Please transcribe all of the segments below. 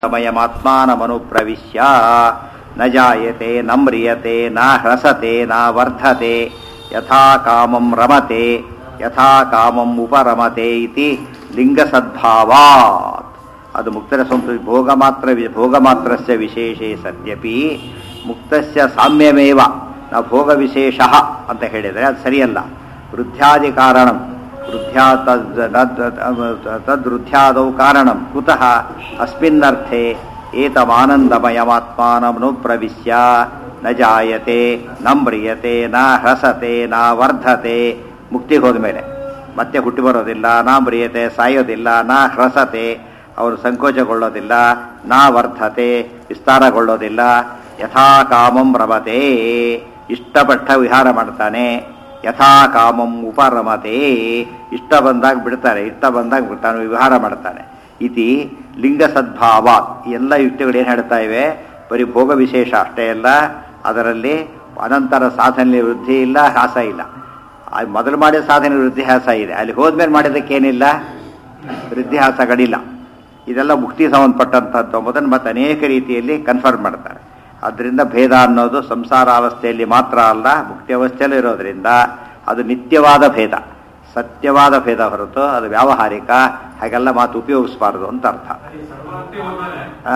ಸಮಯಮಾತ್ಮಾನಮನುಪ್ರವಿಶ್ಯ ನ ಜಾಯತೆ ನ ಮ್ರಿಯತೆ ನ ಹ್ರಸತೆ ನ ವರ್ಧತೆ ಯಥಾ ಕಾಮಂ ರಮತೆ ಯಥಾ ಕಾಮಂ ಉಪರಮತೆ ಇತಿ ಲಿಂಗಸದ್ಭಾವಾತ್ ಅದು ಮುಕ್ತರ ಸಂಸ್ಕೃತಿ ಭೋಗ ಮಾತ್ರ ಭೋಗ ಮಾತ್ರಸ್ಯ ವಿಶೇಷೇ ಸತ್ಯಪಿ ಮುಕ್ತಸ್ಯ ಸಾಮ್ಯಮೇವ ನಾವು ಭೋಗ ವಿಶೇಷ ಅಂತ ಹೇಳಿದರೆ ಅದು ಸರಿಯಲ್ಲ ವೃದ್ಧಾದಿ ಕಾರಣಂ ವೃದ್ಧ್ಯಾ ತದ್ವೃದ್ಧ್ಯಾದೌ ಕಾರಣಂ ಕುತಃ ಅಸ್ಮಿನ್ನರ್ಥೆ ಏತಮಾನಂದಮಯಮಾತ್ಮಾನಮನು ಪ್ರವಿಶ್ಯ ನ ಜಾಯತೆ ನ ಮ್ರಿಯತೆ ನ ಹ್ರಸತೆ ನ ವರ್ಧತೆ ಮುಕ್ತಿಗೆ ಹೋದ ಮೇಲೆ ಮತ್ತೆ ಹುಟ್ಟಿ ಬರೋದಿಲ್ಲ ನಾ ಮ್ರಿಯತೆ ಸಾಯೋದಿಲ್ಲ ನಾ ಹ್ರಸತೆ ಅವನು ಸಂಕೋಚಗೊಳ್ಳೋದಿಲ್ಲ ನಾ ವರ್ಧತೆ ವಿಸ್ತಾರಗೊಳ್ಳೋದಿಲ್ಲ ಯಥಾ ಕಾಮಂ ರಮತೆ ಇಷ್ಟಪಟ್ಟ ವಿಹಾರ ಮಾಡ್ತಾನೆ ಯಥಾ ಕಾಮಂ ಉಪರಮತೆ ಇಷ್ಟ ಬಂದಾಗ ಬಿಡ್ತಾರೆ ಇಷ್ಟ ಬಂದಾಗ ಬಿಡ್ತಾನೆ ವಿಹಾರ ಮಾಡ್ತಾನೆ ಇತಿ ಲಿಂಗ ಸದ್ಭಾವ ಎಲ್ಲ ಯುಕ್ತಿಗಳು ಏನು ಹೇಳ್ತಾ ಇವೆ ಬರೀ ಭೋಗ ವಿಶೇಷ ಅಷ್ಟೇ ಅಲ್ಲ ಅದರಲ್ಲಿ ಅನಂತರ ಸಾಧನೆ ವೃದ್ಧಿ ಇಲ್ಲ ಹ್ರಾಸ ಇಲ್ಲ ಮೊದಲು ಮಾಡಿದ ಸಾಧನೆ ವೃದ್ಧಿ ಹ್ರಾಸ ಇದೆ ಅಲ್ಲಿ ಹೋದ್ಮೇಲೆ ಮಾಡಿದ್ದಕ್ಕೇನಿಲ್ಲ ವೃದ್ಧಿ ಹ್ರಾಸಗಳಿಲ್ಲ ಇದೆಲ್ಲ ಮುಕ್ತಿ ಸಂಬಂಧಪಟ್ಟಂಥದ್ದು ಎಂಬುದನ್ನು ಮತ್ತೆ ಅನೇಕ ರೀತಿಯಲ್ಲಿ ಕನ್ಫರ್ಮ್ ಮಾಡ್ತಾರೆ ಅದರಿಂದ ಭೇದ ಅನ್ನೋದು ಸಂಸಾರಾವಸ್ಥೆಯಲ್ಲಿ ಮಾತ್ರ ಅಲ್ಲ ಮುಕ್ತಿ ಅವಸ್ಥೆಯಲ್ಲೂ ಇರೋದ್ರಿಂದ ಅದು ನಿತ್ಯವಾದ ಭೇದ ಸತ್ಯವಾದ ಭೇದ ಹೊರತು ಅದು ವ್ಯಾವಹಾರಿಕ ಹಾಗೆಲ್ಲ ಮಾತು ಉಪಯೋಗಿಸಬಾರದು ಅಂತ ಅರ್ಥ ಆ?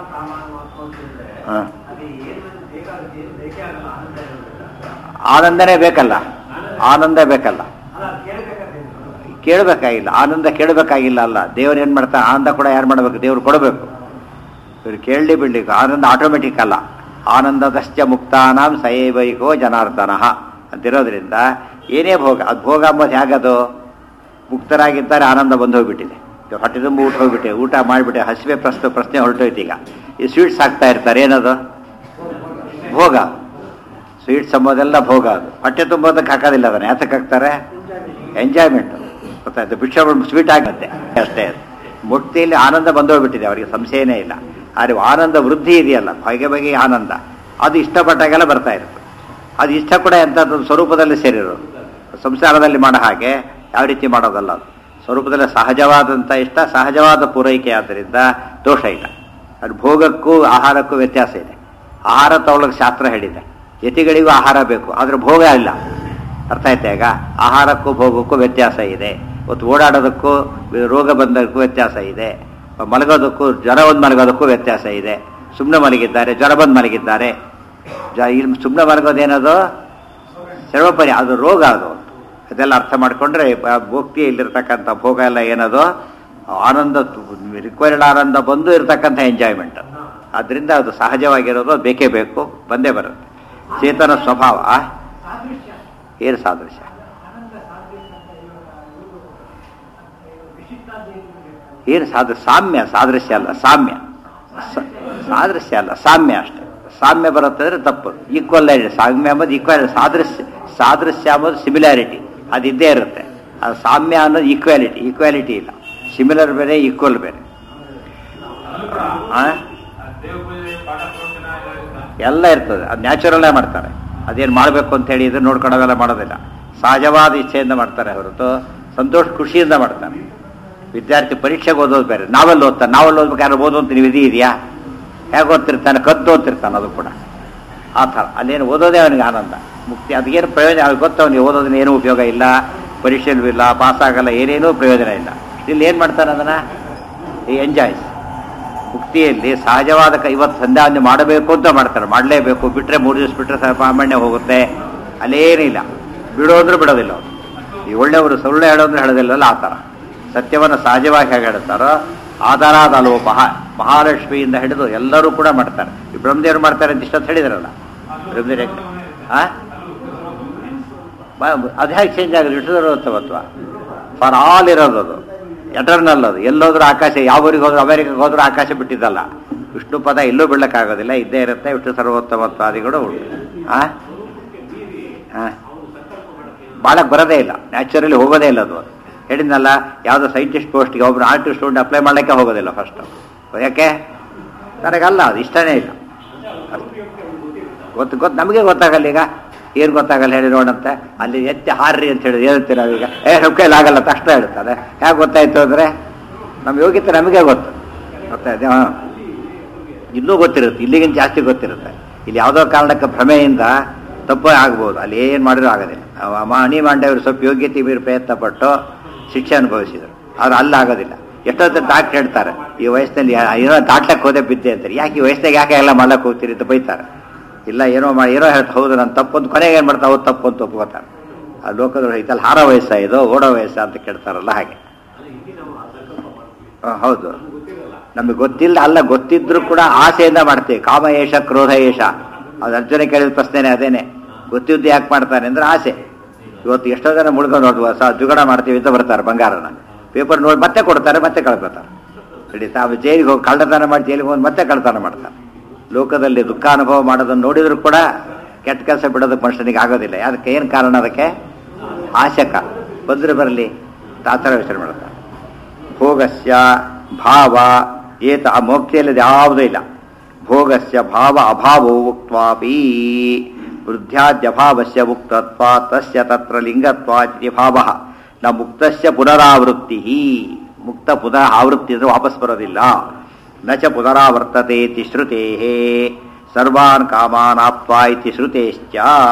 ಆ. ಆನಂದನೇ ಬೇಕಲ್ಲ ಆನಂದ ಬೇಕಲ್ಲ ಕೇಳಬೇಕಾಗಿಲ್ಲ ಆನಂದ ಕೇಳಬೇಕಾಗಿಲ್ಲ ಅಲ್ಲ ದೇವ್ರು ಏನು ಮಾಡ್ತಾರೆ ಆನಂದ ಕೂಡ ಯಾರು ಮಾಡಬೇಕು ದೇವ್ರು ಕೊಡಬೇಕು ಇವ್ರು ಕೇಳಲಿ ಬಿಡ್ಲಿಕ್ಕೆ ಆನಂದ ಆಟೋಮೆಟಿಕ್ ಅಲ್ಲ ಆನಂದದಶ್ಚ ಮುಕ್ತಾನಾಂ ಸಯೈವೈಕೋ ಜನಾರ್ದನ ಅಂತಿರೋದ್ರಿಂದ ಏನೇ ಭೋಗ ಅದು ಭೋಗ ಅಂಬೋದು ಹೇಗದು ಮುಕ್ತರಾಗಿದ್ದಾರೆ ಆನಂದ ಬಂದು ಹೋಗ್ಬಿಟ್ಟಿದೆ ಈಗ ಹೊಟ್ಟೆ ತುಂಬ ಊಟ ಹೋಗ್ಬಿಟ್ಟೆ ಊಟ ಮಾಡಿಬಿಟ್ಟೆ ಹಸಿವೆ ಪ್ರಶ್ನೆ ಪ್ರಶ್ನೆ ಹೊರಟೋಯ್ತು ಈಗ ಈ ಸ್ವೀಟ್ಸ್ ಹಾಕ್ತಾ ಇರ್ತಾರೆ ಏನದು ಭೋಗ ಸ್ವೀಟ್ಸ್ ಅಂಬೋದೆಲ್ಲ ಭೋಗ ಅದು ಹೊಟ್ಟೆ ತುಂಬೋದಕ್ಕೆ ಹಾಕೋದಿಲ್ಲ ಅದನ್ನು ಯಾತಕ್ಕೆ ಹಾಕ್ತಾರೆ ಎಂಜಾಯ್ಮೆಂಟ್ ಗೊತ್ತಾಯ್ತು ಭಿಕ್ಷೆ ಸ್ವೀಟ್ ಆಗುತ್ತೆ ಅಷ್ಟೇ ಅದು ಮುಕ್ತಿಯಲ್ಲಿ ಆನಂದ ಬಂದೋಗ್ಬಿಟ್ಟಿದೆ ಅವರಿಗೆ ಸಂಶಯನೇ ಇಲ್ಲ ಆದರೆ ಆನಂದ ವೃದ್ಧಿ ಇದೆಯಲ್ಲ ಬಗೆ ಬಗೆಯ ಆನಂದ ಅದು ಇಷ್ಟಪಟ್ಟಾಗೆಲ್ಲ ಬರ್ತಾ ಇರುತ್ತೆ ಅದು ಇಷ್ಟ ಕೂಡ ಎಂಥದ್ದು ಸ್ವರೂಪದಲ್ಲಿ ಸೇರಿರೋದು ಸಂಸಾರದಲ್ಲಿ ಮಾಡೋ ಹಾಗೆ ಯಾವ ರೀತಿ ಮಾಡೋದಲ್ಲ ಅದು ಸ್ವರೂಪದಲ್ಲಿ ಸಹಜವಾದಂಥ ಇಷ್ಟ ಸಹಜವಾದ ಪೂರೈಕೆ ಆದ್ದರಿಂದ ದೋಷ ಇಲ್ಲ ಅದು ಭೋಗಕ್ಕೂ ಆಹಾರಕ್ಕೂ ವ್ಯತ್ಯಾಸ ಇದೆ ಆಹಾರ ತಗೊಳ್ಳೋಕೆ ಶಾಸ್ತ್ರ ಹೇಳಿದೆ ಯತಿಗಳಿಗೂ ಆಹಾರ ಬೇಕು ಆದರೆ ಭೋಗ ಇಲ್ಲ ಅರ್ಥ ಆಯ್ತಾ ಈಗ ಆಹಾರಕ್ಕೂ ಭೋಗಕ್ಕೂ ವ್ಯತ್ಯಾಸ ಇದೆ ಇವತ್ತು ಓಡಾಡೋದಕ್ಕೂ ರೋಗ ಬಂದಕ್ಕೂ ವ್ಯತ್ಯಾಸ ಇದೆ ಮಲಗೋದಕ್ಕೂ ಜ್ವರ ಬಂದು ಮಲಗೋದಕ್ಕೂ ವ್ಯತ್ಯಾಸ ಇದೆ ಸುಮ್ಮನೆ ಮಲಗಿದ್ದಾರೆ ಜ್ವರ ಬಂದು ಮಲಗಿದ್ದಾರೆ ಜ ಇಲ್ಲಿ ಸುಮ್ಮನೆ ಮಲಗೋದೇನದು ಸರ್ವಪರಿ ಅದು ರೋಗ ಅದು ಅದೆಲ್ಲ ಅರ್ಥ ಮಾಡಿಕೊಂಡ್ರೆ ಭಕ್ತಿಯಲ್ಲಿರ್ತಕ್ಕಂಥ ಭೋಗ ಎಲ್ಲ ಏನದು ಆನಂದ ರಿಕ್ವೈರ್ಡ್ ಆನಂದ ಬಂದು ಇರತಕ್ಕಂಥ ಎಂಜಾಯ್ಮೆಂಟ್ ಅದರಿಂದ ಅದು ಸಹಜವಾಗಿರೋದು ಅದು ಬೇಕೇ ಬೇಕು ಬಂದೇ ಬರುತ್ತೆ ಚೇತನ ಸ್ವಭಾವ ಏನು ಸಾದೃಶ್ಯ ಏನು ಸಾದ್ರ ಸಾಮ್ಯ ಸಾದೃಶ್ಯ ಅಲ್ಲ ಸಾಮ್ಯ ಸ- ಸಾದೃಶ್ಯ ಅಲ್ಲ ಸಾಮ್ಯ ಅಷ್ಟೇ ಸಾಮ್ಯ ಬರುತ್ತೆ ಅಂದ್ರೆ ತಪ್ಪು ಈಕ್ವಲ್ ಸಾಮ್ಯ ಅಂಬೋದು ಈಕ್ವಲ್ ಸಾದೃಶ್ಯ ಸಾದೃಶ್ಯ ಅಂಬೋದು ಸಿಮಿಲಾರಿಟಿ ಅದಿದ್ದೇ ಇರುತ್ತೆ ಅದು ಸಾಮ್ಯ ಅನ್ನೋದು ಈಕ್ವಾಲಿಟಿ ಈಕ್ವಾಲಿಟಿ ಇಲ್ಲ ಸಿಮಿಲರ್ ಬೇರೆ ಈಕ್ವಲ್ ಬೇರೆ ಆ? ಎಲ್ಲ ಇರ್ತದೆ ಅದು ನ್ಯಾಚುರಲ್ಲೇ ಮಾಡ್ತಾರೆ ಅದೇನು ಮಾಡಬೇಕು ಅಂತ ಹೇಳಿ ಇದನ್ನು ನೋಡ್ಕೊಳ್ಳೋವೆಲ್ಲ ಮಾಡೋದಿಲ್ಲ ಸಹಜವಾದ ಇಚ್ಛೆಯಿಂದ ಮಾಡ್ತಾರೆ ಹೊರತು ಸಂತೋಷ ಖುಷಿಯಿಂದ ಮಾಡ್ತಾರೆ ವಿದ್ಯಾರ್ಥಿ ಪರೀಕ್ಷೆಗೆ ಓದೋದು ಬೇರೆ ನಾವೆಲ್ಲ ಓದ್ತಾನೆ ನಾವೆಲ್ಲ ಓದ್ಬೇಕು ಯಾರು ಓದೋ ಅಂತ ವಿಧಿ ಇದೆಯಾ ಹೇಗೆ ಓದ್ತಿರ್ತಾನೆ ಕದ್ದು ಓದ್ತಿರ್ತಾನೆ ಅದು ಕೂಡ ಆ ಥರ ಅಲ್ಲೇನು ಓದೋದೇ ಅವನಿಗೆ ಆನಂದ ಮುಕ್ತಿ ಅದಕ್ಕೇನು ಪ್ರಯೋಜನ ಅವ್ನಿಗೆ ಗೊತ್ತು ಅವನಿಗೆ ಓದೋದನ್ನ ಏನೂ ಉಪಯೋಗ ಇಲ್ಲ ಪರೀಕ್ಷೆನೂ ಇಲ್ಲ ಪಾಸ್ ಆಗಲ್ಲ ಏನೇನೂ ಪ್ರಯೋಜನ ಇಲ್ಲ ಇಲ್ಲಿ ಏನು ಮಾಡ್ತಾನೆ ಅದನ್ನು ಎಂಜಾಯ್ಸ್ ಮುಕ್ತಿಯಲ್ಲಿ ಸಹಜವಾದ ಕ- ಇವತ್ತು ಸಂಧ್ಯಾವಂದನೆ ಮಾಡಬೇಕು ಅಂತ ಮಾಡ್ತಾರೆ ಮಾಡಲೇಬೇಕು ಬಿಟ್ಟರೆ ಮೂರು ದಿವಸ ಬಿಟ್ಟರೆ ಸಾಮಾನ್ಯ ಹೋಗುತ್ತೆ ಅಲ್ಲೇನಿಲ್ಲ ಬಿಡೋ ಅಂದ್ರೆ ಬಿಡೋದಿಲ್ಲ ಅವರು ಈ ಒಳ್ಳೆಯವರು ಸುಳ್ಳು ಹೇಳೋದ್ರೆ ಹೇಳೋದಿಲ್ಲಲ್ಲ ಆ ಥರ ಸತ್ಯವನ್ನು ಸಹಜವಾಗಿ ಹೇಗೆ ಹೇಳ್ತಾರೋ ಆಧಾರಾದ ಅಲೋಪಹ ಮಹಾಲಕ್ಷ್ಮಿಯಿಂದ ಹಿಡಿದು ಎಲ್ಲರೂ ಕೂಡ ಮಾಡ್ತಾರೆ ಈ ಬ್ರಹ್ಮದೇವರು ಮಾಡ್ತಾರೆ ಅಂತ ಇಷ್ಟೊತ್ತು ಹೇಳಿದ್ರಲ್ಲ ಬ್ರಹ್ಮದೇವ್ರು ಆ ಅದು ಹೇಗೆ ಚೇಂಜ್ ಆಗಿದೆ ವಿಷ್ಣುದರೋತ್ಸವತ್ವ ಫಾರ್ ಆಲ್ ಇರೋದು ಅದು ಎಟರ್ನಲ್ ಅದು ಎಲ್ಲೋದ್ರೂ ಆಕಾಶ ಯಾವ ಊರಿಗೆ ಹೋದ್ರು ಅಮೆರಿಕಕ್ಕೆ ಹೋದ್ರೂ ಆಕಾಶ ಬಿಟ್ಟಿದ್ದಲ್ಲ ವಿಷ್ಣು ಪದ ಎಲ್ಲೂ ಬೀಳಕ್ಕಾಗೋದಿಲ್ಲ ಇದ್ದೇ ಇರುತ್ತೆ ವಿಷ್ಣು ಸರ್ವೋತ್ತಮತ್ವಾದಿಗಳು ಉಂಟು ಆ ಹಾಂ ಬಾಳಕ್ಕೆ ಬರೋದೇ ಇಲ್ಲ ನ್ಯಾಚುರಲಿ ಹೋಗೋದೇ ಇಲ್ಲ ಅದು ಹೇಳಿದ್ನಲ್ಲ ಯಾವುದೋ ಸೈಂಟಿಸ್ಟ್ ಪೋಸ್ಟ್ಗೆ ಒಬ್ರು ಆರ್ಟಿಸ್ಟ್ ಸ್ಟೂಡೆಂಟ್ ಅಪ್ಲೈ ಮಾಡಲಿಕ್ಕೆ ಹೋಗೋದಿಲ್ಲ ಫಸ್ಟು ಯಾಕೆ ನನಗಲ್ಲ ಅದು ಇಷ್ಟನೇ ಇಲ್ಲ ಗೊತ್ತು ಗೊತ್ತು ನಮಗೆ ಗೊತ್ತಾಗಲ್ಲ ಈಗ ಏನು ಗೊತ್ತಾಗಲ್ಲ ಹೇಳಿ ನೋಡಂತೆ ಅಲ್ಲಿ ಎತ್ತಿ ಹಾರ್ರಿ ಅಂತ ಹೇಳಿ ಹೇಳ್ತೀವಿ ನಾವೀಗ ಏ ನಮ್ಮ ಕೈಲಿ ಆಗಲ್ಲ ತಕ್ಷಣ ಹೇಳ್ತಾರೆ ಹೇಗೆ ಗೊತ್ತಾಯ್ತು ಅಂದರೆ ನಮ್ಮ ಯೋಗ್ಯತೆ ನಮಗೆ ಗೊತ್ತು ಗೊತ್ತಾಯ್ತು ಹಾಂ ಇನ್ನೂ ಗೊತ್ತಿರುತ್ತೆ ಇಲ್ಲಿಗಿಂತ ಜಾಸ್ತಿ ಗೊತ್ತಿರುತ್ತೆ ಇಲ್ಲಿ ಯಾವುದೋ ಕಾರಣಕ್ಕೆ ಭ್ರಮೆಯಿಂದ ತಪ್ಪು ಆಗ್ಬೋದು ಅಲ್ಲಿ ಏನು ಮಾಡಿದ್ರು ಆಗೋದಿಲ್ಲ ಅವ ಮಣಿ ಮಾಂಡವರು ಸ್ವಲ್ಪ ಯೋಗ್ಯತೆ ಮೀರಿ ಪ್ರಯತ್ನ ಪಟ್ಟು ಶಿಕ್ಷೆ ಅನುಭವಿಸಿದರು ಆದ್ರೆ ಅಲ್ಲಿ ಆಗೋದಿಲ್ಲ ಎಷ್ಟೊತ್ತು ಡಾಕ್ಟರ್ ಹೇಳ್ತಾರೆ ಈ ವಯಸ್ಸಿನಲ್ಲಿ ಯಾ- ಏನೋ ದಾಟ್ಲಕ್ಕೆ ಹೋದೆ ಬಿದ್ದೆ ಅಂತಾರೆ ಯಾಕೆ ಈ ವಯಸ್ಸಿನಾಗ ಯಾಕೆ ಎಲ್ಲ ಮಾಡ್ಲಕ್ಕೆ ಹೋಗ್ತೀರಿ ಅಂತ ಬೈತಾರೆ ಇಲ್ಲ ಏನೋ ಮಾಡಿ ಏನೋ ಹೇಳ್ತಾ ಹೌದು ನಾನು ತಪ್ಪು ಅಂತ ಕೊನೆಗೆ ಏನು ಮಾಡ್ತಾ ಹೌದು ತಪ್ಪು ಅಂತ ಒಪ್ಕೋತಾರೆ ಆ ಲೋಕದೊಳಗೆ ಐತಲ್ಲ ಹಾರೋ ವಯಸ್ಸ ಇದು ಓಡೋ ವಯಸ್ಸ ಅಂತ ಕೇಳ್ತಾರಲ್ಲ ಹಾಗೆ ಆ, ಹೌದು ನಮಗೆ ಗೊತ್ತಿಲ್ಲ ಅಲ್ಲ ಗೊತ್ತಿದ್ರು ಕೂಡ ಆಸೆಯಿಂದ ಮಾಡ್ತೀವಿ ಕಾಮ ಏಷ ಕ್ರೋಧ ಏಷ ಅದು ಅರ್ಜುನ ಕೇಳಿದ ಪ್ರಶ್ನೆನೇ ಅದೇನೆ ಗೊತ್ತಿದ್ದು ಯಾಕೆ ಮಾಡ್ತಾನೆ ಅಂದ್ರೆ ಆಸೆ ಇವತ್ತು ಎಷ್ಟೋ ಜನ ಮುಳ್ಕೊಂಡು ನೋಡುವ ಸ ಜುಗಡ ಮಾಡ್ತೀವಿ ಅಂತ ಬರ್ತಾರೆ ಬಂಗಾರನ ಪೇಪರ್ ನೋಡಿ ಮತ್ತೆ ಕೊಡ್ತಾರೆ ಮತ್ತೆ ಕಳ್ಕೊತಾರೆ ಹೇಳಿ ತಾವು ಜೈಲಿಗೆ ಹೋಗಿ ಕಳ್ಳತನ ಮಾಡಿ ಜೈಲಿಗೆ ಹೋಗಿ ಮತ್ತೆ ಕಳ್ಳತನ ಮಾಡ್ತಾರೆ ಲೋಕದಲ್ಲಿ ದುಃಖಾನುಭವ ಮಾಡೋದನ್ನು ನೋಡಿದ್ರು ಕೂಡ ಕೆಟ್ಟ ಕೆಲಸ ಬಿಡೋದಕ್ಕೆ ಮನುಷ್ಯನಿಗೆ ಆಗೋದಿಲ್ಲ ಅದಕ್ಕೆ ಏನು ಕಾರಣ ಅದಕ್ಕೆ ಆಶಕ ಬಂದ್ರೆ ಬರಲಿ ತಾತರ ಯೋಚನೆ ಮಾಡ್ತಾರೆ ಭೋಗಸ್ಯ ಭಾವ ಏತ ಆ ಮೋಕ್ಷದಲ್ಲಿ ಯಾವುದೂ ಇಲ್ಲ ಭೋಗಸ್ಯ ಭಾವ ಅಭಾವೋ ಉಕ್ತ್ವಾಪಿ ವೃದ್ಧಾದ್ಯಭಾವಸ್ಯ ಮುಕ್ತತ್ವ ತಸ್ಯ ತತ್ರ ಲಿಂಗತ್ವಾತಿ ಭಾವ ನ ಮುಕ್ತಸ್ಯ ಪುನರಾವೃತ್ತಿ ಮುಕ್ತ ಪುನಃ ಆವೃತ್ತಿ ಅಂದ್ರೆ ವಾಪಸ್ ಬರೋದಿಲ್ಲ ನ ಚ ಪುನರಾವರ್ತತೆ ಇತಿ ಶ್ರುತೇ ಸರ್ವಾನ್ ಕಾಮಾನ್ ಆಪ್ತ್ವಾ ಇತಿ ಶ್ರುತೇಶ್ಚ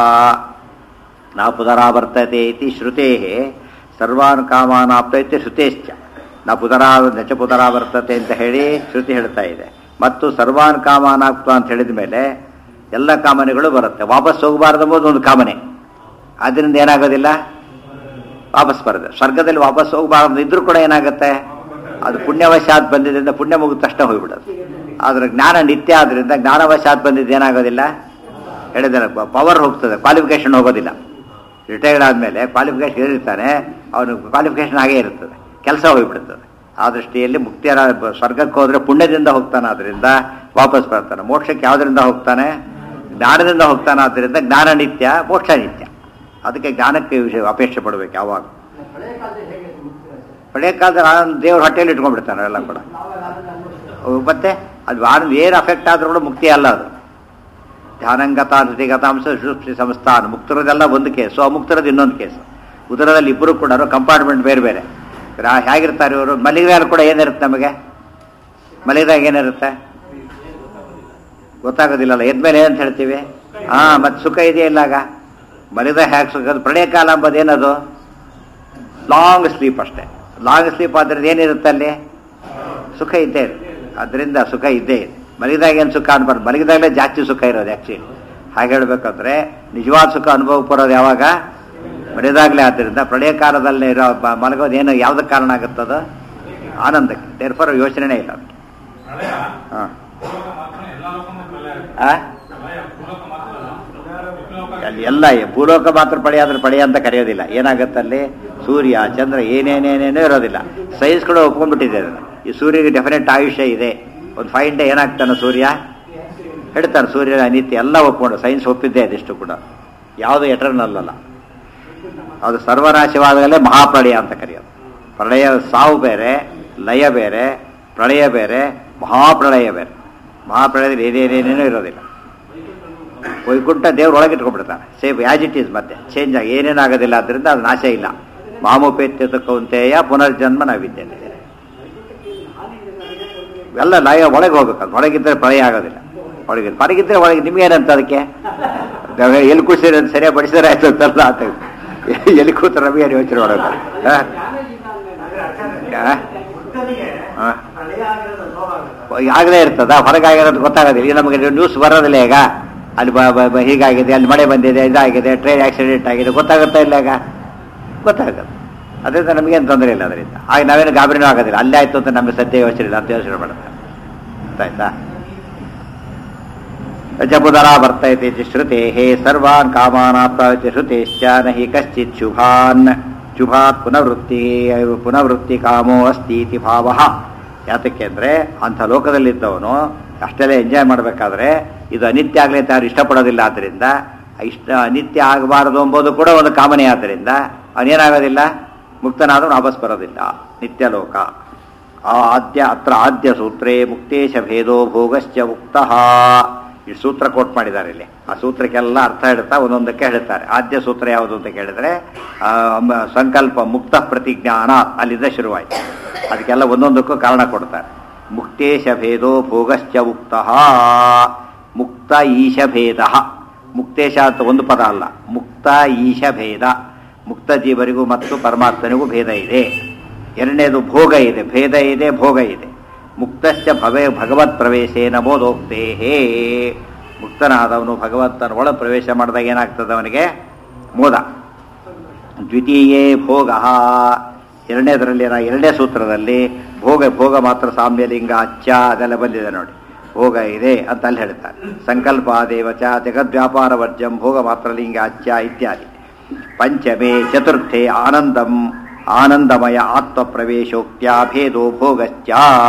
ನ ಪುನರಾವರ್ತತೆ ಇತಿ ಶ್ರುತೇ ಸರ್ವಾನ್ ಕಾಮಾನ್ ಆಪ್ತ ಇತಿ ಶ್ರುತೇಶ್ಚ ನ ಪುನರಾ ನ ಚ ಪುನರಾವರ್ತತೆ ಅಂತ ಹೇಳಿ ಶ್ರುತಿ ಹೇಳ್ತಾ ಇದೆ ಮತ್ತು ಸರ್ವಾನ್ ಕಾಮಾನ್ ಆಪ್ತ ಅಂತ ಹೇಳಿದ ಮೇಲೆ ಎಲ್ಲ ಕಾಮನೆಗಳು ಬರುತ್ತೆ ವಾಪಸ್ ಹೋಗಬಾರ್ದು ಎಂಬುದು ಒಂದು ಕಾಮನೆ ಅದರಿಂದ ಏನಾಗೋದಿಲ್ಲ ವಾಪಸ್ ಬರುತ್ತೆ ಸ್ವರ್ಗದಲ್ಲಿ ವಾಪಸ್ ಹೋಗಬಾರ್ದು ಇದ್ರೂ ಕೂಡ ಏನಾಗುತ್ತೆ ಅದು ಪುಣ್ಯವಶಾತ್ ಬಂದಿದ್ದರಿಂದ ಪುಣ್ಯ ಮುಗಿದ ತಕ್ಷಣ ಹೋಗ್ಬಿಡೋದು ಆದ್ರೆ ಜ್ಞಾನ ನಿತ್ಯ ಆದ್ರಿಂದ ಜ್ಞಾನವಶಾತ್ ಬಂದಿದ್ದು ಏನಾಗೋದಿಲ್ಲ ಹೇಳಿದ್ರೆ ಪವರ್ ಹೋಗ್ತದೆ ಕ್ವಾಲಿಫಿಕೇಶನ್ ಹೋಗೋದಿಲ್ಲ ರಿಟೈರ್ಡ್ ಆದಮೇಲೆ ಕ್ವಾಲಿಫಿಕೇಶನ್ ಏನಿರ್ತಾನೆ ಅವನು ಕ್ವಾಲಿಫಿಕೇಶನ್ ಹಾಗೇ ಇರ್ತದೆ ಕೆಲಸ ಹೋಗ್ಬಿಡ್ತದೆ ಆ ದೃಷ್ಟಿಯಲ್ಲಿ ಮುಕ್ತಿಯರ ಸ್ವರ್ಗಕ್ಕೆ ಹೋದ್ರೆ ಪುಣ್ಯದಿಂದ ಹೋಗ್ತಾನೆ ಆದ್ರಿಂದ ವಾಪಸ್ ಬರ್ತಾನೆ ಮೋಕ್ಷಕ್ಕೆ ಯಾವುದರಿಂದ ಹೋಗ್ತಾನೆ ಜ್ಞಾನದಿಂದ ಹೋಗ್ತಾನೆ ಆದ್ರಿಂದ ಜ್ಞಾನ ನಿತ್ಯ ಮೋಕ್ಷ ನಿತ್ಯ ಅದಕ್ಕೆ ಜ್ಞಾನಕ್ಕೆ ವಿಷಯ ಅಪೇಕ್ಷೆ ಪಡ್ಬೇಕು ಯಾವಾಗ ಹಳೆಯ ಕಾಲದಲ್ಲಿ ಆನಂದ ದೇವ್ರ ಹೊಟ್ಟೆಯಲ್ಲಿ ಇಟ್ಕೊಂಡ್ಬಿಡ್ತಾನೆ ಎಲ್ಲ ಕೂಡ ಅವು ಮತ್ತೆ ಅದು ಆನಂದ ಏನು ಅಫೆಕ್ಟ್ ಆದ್ರೂ ಕೂಡ ಮುಕ್ತಿ ಅಲ್ಲ ಅದು ಧ್ಯಾನಂಗತ ಧೃತಿಗತಾಂಶ ಸೃಷ್ಟಿ ಸಂಸ್ಥಾನ ಮುಕ್ತರದೆಲ್ಲ ಒಂದು ಕೇಸು ಅಮುಕ್ತರದ್ದು ಇನ್ನೊಂದು ಕೇಸು ಉದರದಲ್ಲಿ ಇಬ್ಬರು ಕೂಡ ಕಂಪಾರ್ಟ್ಮೆಂಟ್ ಬೇರೆ ಬೇರೆ ರಾ- ಹೇಗಿರ್ತಾರೆ ಇವರು ಮಲಗಿದಾಗ ಕೂಡ ಏನಿರುತ್ತೆ ನಮಗೆ ಮಲಗಿದಾಗ ಏನಿರುತ್ತೆ ಗೊತ್ತಾಗೋದಿಲ್ಲಲ್ಲ ಎದ್ಮೇಲೆ ಏನಂತ ಹೇಳ್ತೀವಿ ಹಾ ಮತ್ತೆ ಸುಖ ಇದೆಯಾ ಇಲ್ಲಾಗ ಮಲಗಿದಾಗ ಹೇಗೆ ಸುಖ ಅದು ಪ್ರಳಯ ಕಾಲ ಅಂಬೋದು ಏನದು ಲಾಂಗ್ ಸ್ಲೀಪ್ ಅಷ್ಟೇ ಲಾಂಗ್ ಸ್ಲೀಪ್ ಆದ್ರಿಂದ ಏನಿರುತ್ತೆ ಅಲ್ಲಿ ಸುಖ ಇದ್ದೇ ಇದೆ ಅದರಿಂದ ಸುಖ ಇದ್ದೇ ಇದೆ ಮಲಗಿದಾಗ ಏನು ಸುಖ ಅನ್ಬಾರ್ದು ಮಲಗಿದಾಗಲೇ ಜಾಸ್ತಿ ಸುಖ ಇರೋದು ಆ್ಯಕ್ಚುಲಿ ಹಾಗೆ ಹೇಳ್ಬೇಕಂದ್ರೆ ನಿಜವಾದ ಸುಖ ಅನುಭವ ಬರೋದು ಯಾವಾಗ ಮಲಗಿದಾಗಲೇ ಆದ್ದರಿಂದ ಪ್ರಳಯ ಕಾಲದಲ್ಲಿ ಇರೋ ಬ- ಮಲಗೋದು ಏನು ಯಾವುದಕ್ಕೆ ಕಾರಣ ಆಗುತ್ತದು ಆನಂದಕ್ಕೆ ದೇರ್ಫರ್ ಯೋಚನೆನೇ ಇಲ್ಲ ಅದಕ್ಕೆ ಪ್ರಳಯ ಹಾಂ ಭೂಲೋಕ ಮಾತ್ರ ಎಲ್ಲ ಲೋಕನೂ ಪ್ರಳಯ ಆಗುತ್ತೆ. ಆ? ಪ್ರಳಯ ಭೂಲೋಕ ಮಾತ್ರ ಅಲ್ಲ. ವಿಪ್ಲೋಕ ಅಲ್ಲಿ ಎಲ್ಲ ಭೂಲೋಕ ಮಾತ್ರ ಪಡೆಯ ಅಂದ್ರೆ ಪಡೆಯ ಅಂತ ಕರೆಯೋದಿಲ್ಲ ಏನಾಗುತ್ತೆ ಅಲ್ಲಿ ಸೂರ್ಯ ಚಂದ್ರ ಏನೇನೇನೇನೋ ಇರೋದಿಲ್ಲ ಸೈನ್ಸ್ ಕೂಡ ಒಪ್ಕೊಂಡ್ಬಿಟ್ಟಿದೆ ಅದನ್ನು ಈ ಸೂರ್ಯಗೆ ಡೆಫಿನೆಟ್ ಆಯುಷ್ಯ ಇದೆ ಒಂದು ಫೈವ್ ಡೇ ಏನಾಗ್ತಾನೆ ಸೂರ್ಯ ಹೇಳ್ತಾನೆ ಸೂರ್ಯನ ಅನಿತ್ಯ ಎಲ್ಲ ಒಪ್ಕೊಂಡು ಸೈನ್ಸ್ ಒಪ್ಪಿದ್ದೆ ಅದಿಷ್ಟು ಕೂಡ ಯಾವುದು ಎಟರ್ನಲ್ ಅಲ್ಲ ಅದು ಸರ್ವನಾಶವಾದಾಗಲೇ ಮಹಾಪ್ರಳಯ ಅಂತ ಕರೆಯೋದು ಪ್ರಳಯ ಸಾವು ಬೇರೆ ಲಯ ಬೇರೆ ಪ್ರಳಯ ಬೇರೆ ಮಹಾಪ್ರಳಯ ಬೇರೆ ಮಹಾಪ್ರಳಯದಲ್ಲಿ ಏನೇನೇನೇನೋ ಇರೋದಿಲ್ಲ ವೈಕುಂಠ ದೇವ್ರ ಒಳಗೆ ಇಟ್ಕೊಂಡ್ಬಿಡ್ತಾನೆ ಸೇಮ್ ಆಸ್ ಇಟ್ ಈಸ್ ಮತ್ತೆ ಚೇಂಜ್ ಆಗಿ ಏನೇನಾಗೋದಿಲ್ಲ ಅದರಿಂದ ಅದು ನಾಶ ಇಲ್ಲ ಮಾಮೋಪೇತ್ಯತ ಕೌಂತೆಯ ಪುನರ್ಜನ್ಮ ನಾವಿದ್ದೇನೆ ಎಲ್ಲ ಲಯ ಒಳಗೆ ಹೋಗ್ಬೇಕಂತ ಒಳಗಿದ್ದರೆ ಪ್ರಳಯ ಆಗೋದಿಲ್ಲ ಒಳಗೆ ಹೊರಗಿದ್ರೆ ಒಳಗೆ ನಿಮ್ಗೇನಂತ ಅದಕ್ಕೆ ನಾವ್ ಎಲ್ಲಿ ಕೂಸಿದ್ರೆ ಸರಿಯಾಗಿ ಬಡಿಸಿದ್ರೆ ಆಯ್ತು ಅಂತಲ್ಲ ಅಂತ ಎಲ್ಲಿ ಕೂತ ನಮಗೆ ಯೋಚನೆ ಮಾಡೋದು ಹಾ? ಹಾ? ಹಾ. ಆಗಲೇ ಇರ್ತದ ಹೊರಗಾಗಿರೋದು ಗೊತ್ತಾಗೋದಿಲ್ಲ ಈಗ ನಮಗೆ ನ್ಯೂಸ್ ಬರೋದಿಲ್ಲ ಈಗ ಅಲ್ಲಿ ಬ- ಬ- ಬ- ಹೀಗಾಗಿದೆ ಅಲ್ಲಿ ಮಳೆ ಬಂದಿದೆ ಇದಾಗಿದೆ ಟ್ರೈನ್ ಆಕ್ಸಿಡೆಂಟ್ ಆಗಿದೆ ಗೊತ್ತಾಗುತ್ತಾ ಇಲ್ಲ ಈಗ ಗೊತ್ತಾಗುತ್ತೆ ಅದರಿಂದ ನಮಗೇನು ತೊಂದರೆ ಇಲ್ಲ ಅದರಿಂದ ಆಗ ನಾವೇನು ಗಾಬರಿನೂ ಆಗೋದಿಲ್ಲ ಅಲ್ಲೇ ಆಯ್ತು ಅಂತ ನಮಗೆ ಸದ್ಯ ಯೋಚನೆ ಇಲ್ಲ ಅಂತ ಯೋಚನೆ ಮಾಡ್ತಾರೆ ಗೊತ್ತಾಯ್ತಾ ಜಬುದರ ವರ್ತಯತೆ ಇತಿ ಶ್ರುತೇಃ ಸರ್ವಾನ್ ಕಾಮಾನಾಪ್ರಾಯತೆ ಶ್ರುತೇಶ್ಚ ನ ಹಿ ಕಶ್ಚಿತ್ ಶುಭಾನ್ ಶುಭಾತ್ ಪುನವೃತ್ತಿ ಪುನವೃತ್ತಿ ಕಾಮೋ ಅಸ್ತಿ ಇತಿ ಭಾವ ಯಾತಕ್ಕೆ ಅಂದರೆ ಅಂಥ ಲೋಕದಲ್ಲಿದ್ದವನು ಅಷ್ಟೆಲ್ಲ ಎಂಜಾಯ್ ಮಾಡಬೇಕಾದ್ರೆ ಇದು ಅನಿತ್ಯ ಆಗಲಿ ಅಂತ ಯಾರು ಇಷ್ಟಪಡೋದಿಲ್ಲ ಆದ್ದರಿಂದ ಇಷ್ಟ ಅನಿತ್ಯ ಆಗಬಾರದು ಎಂಬುದು ಕೂಡ ಒಂದು ಕಾಮನೆ ಆದ್ದರಿಂದ ಅವನೇನಾಗೋದಿಲ್ಲ ಮುಕ್ತನಾದರೂ ವಾಪಸ್ ಬರೋದಿಲ್ಲ ನಿತ್ಯ ಲೋಕ ಆ ಆದ್ಯ ಅತ್ರ ಆದ್ಯ ಸೂತ್ರೇ ಮುಕ್ತೇಶ ಭೇದೋ ಭೋಗಶ್ಚ ಮುಕ್ತಃ ಈ ಸೂತ್ರ ಕೋಟ್ ಮಾಡಿದ್ದಾರೆ ಇಲ್ಲಿ ಆ ಸೂತ್ರಕ್ಕೆಲ್ಲ ಅರ್ಥ ಹೇಳ್ತಾ ಒಂದೊಂದಕ್ಕೆ ಹೇಳ್ತಾರೆ ಆದ್ಯ ಸೂತ್ರ ಯಾವುದು ಅಂತ ಕೇಳಿದ್ರೆ ಆ, ಮ- ಸಂಕಲ್ಪ ಮುಕ್ತ ಪ್ರತಿಜ್ಞಾನ ಅಲ್ಲಿಂದ ಶುರುವಾಯಿತು ಅದಕ್ಕೆಲ್ಲ ಒಂದೊಂದಕ್ಕೂ ಕಾರಣ ಕೊಡ್ತಾರೆ ಮುಕ್ತೇಶ ಭೇದೋ ಭೋಗಶ್ಚ ಮುಕ್ತ ಮುಕ್ತ ಈಶ ಭೇದ ಮುಕ್ತೇಶ ಅಂತ ಒಂದು ಪದ ಅಲ್ಲ ಮುಕ್ತ ಈಶ ಭೇದ ಮುಕ್ತ ಜೀವರಿಗೂ ಮತ್ತು ಪರಮಾತ್ಮನಿಗೂ ಭೇದ ಇದೆ ಎರಡನೇದು ಭೋಗ ಇದೆ ಭೇದ ಇದೆ ಭೋಗ ಇದೆ ಮುಕ್ತಶ್ಚ ಭವೇ ಭಗವತ್ ಪ್ರವೇಶೇ ನಮೋದೋಕ್ತೇಹೇ ಮುಕ್ತನಾದವನು ಭಗವಂತನ ಒಳ ಪ್ರವೇಶ ಮಾಡಿದಾಗ ಏನಾಗ್ತದೆ ಅವನಿಗೆ ಮೋದ ದ್ವಿತೀಯೇ ಭೋಗ ಎರಡನೇದರಲ್ಲಿ ಏನ ಎರಡನೇ ಸೂತ್ರದಲ್ಲಿ ಭೋಗ ಭೋಗ ಮಾತ್ರ ಸಾಮ್ಯಲಿಂಗ ಅಚ್ಚ ಅದೆಲ್ಲ ಬಂದಿದೆ ನೋಡಿ ಭೋಗ ಇದೆ ಅಂತ ಅಲ್ಲಿ ಹೇಳ್ತಾರೆ ಸಂಕಲ್ಪ ದೇವಚ ಜಗದ್ವ್ಯಾಪಾರ ವರ್ಜಂ ಭೋಗ ಮಾತ್ರ ಲಿಂಗ ಅಚ್ಚ ಇತ್ಯಾದಿ ಪಂಚಮೇ ಚತುರ್ಥೆ ಆನಂದಂ ಆನಂದಮಯ ಆತ್ಮ ಪ್ರವೇಶೋಕ್ತ್ಯ ಭೇದೋ ಭೋಗಶ್ಚ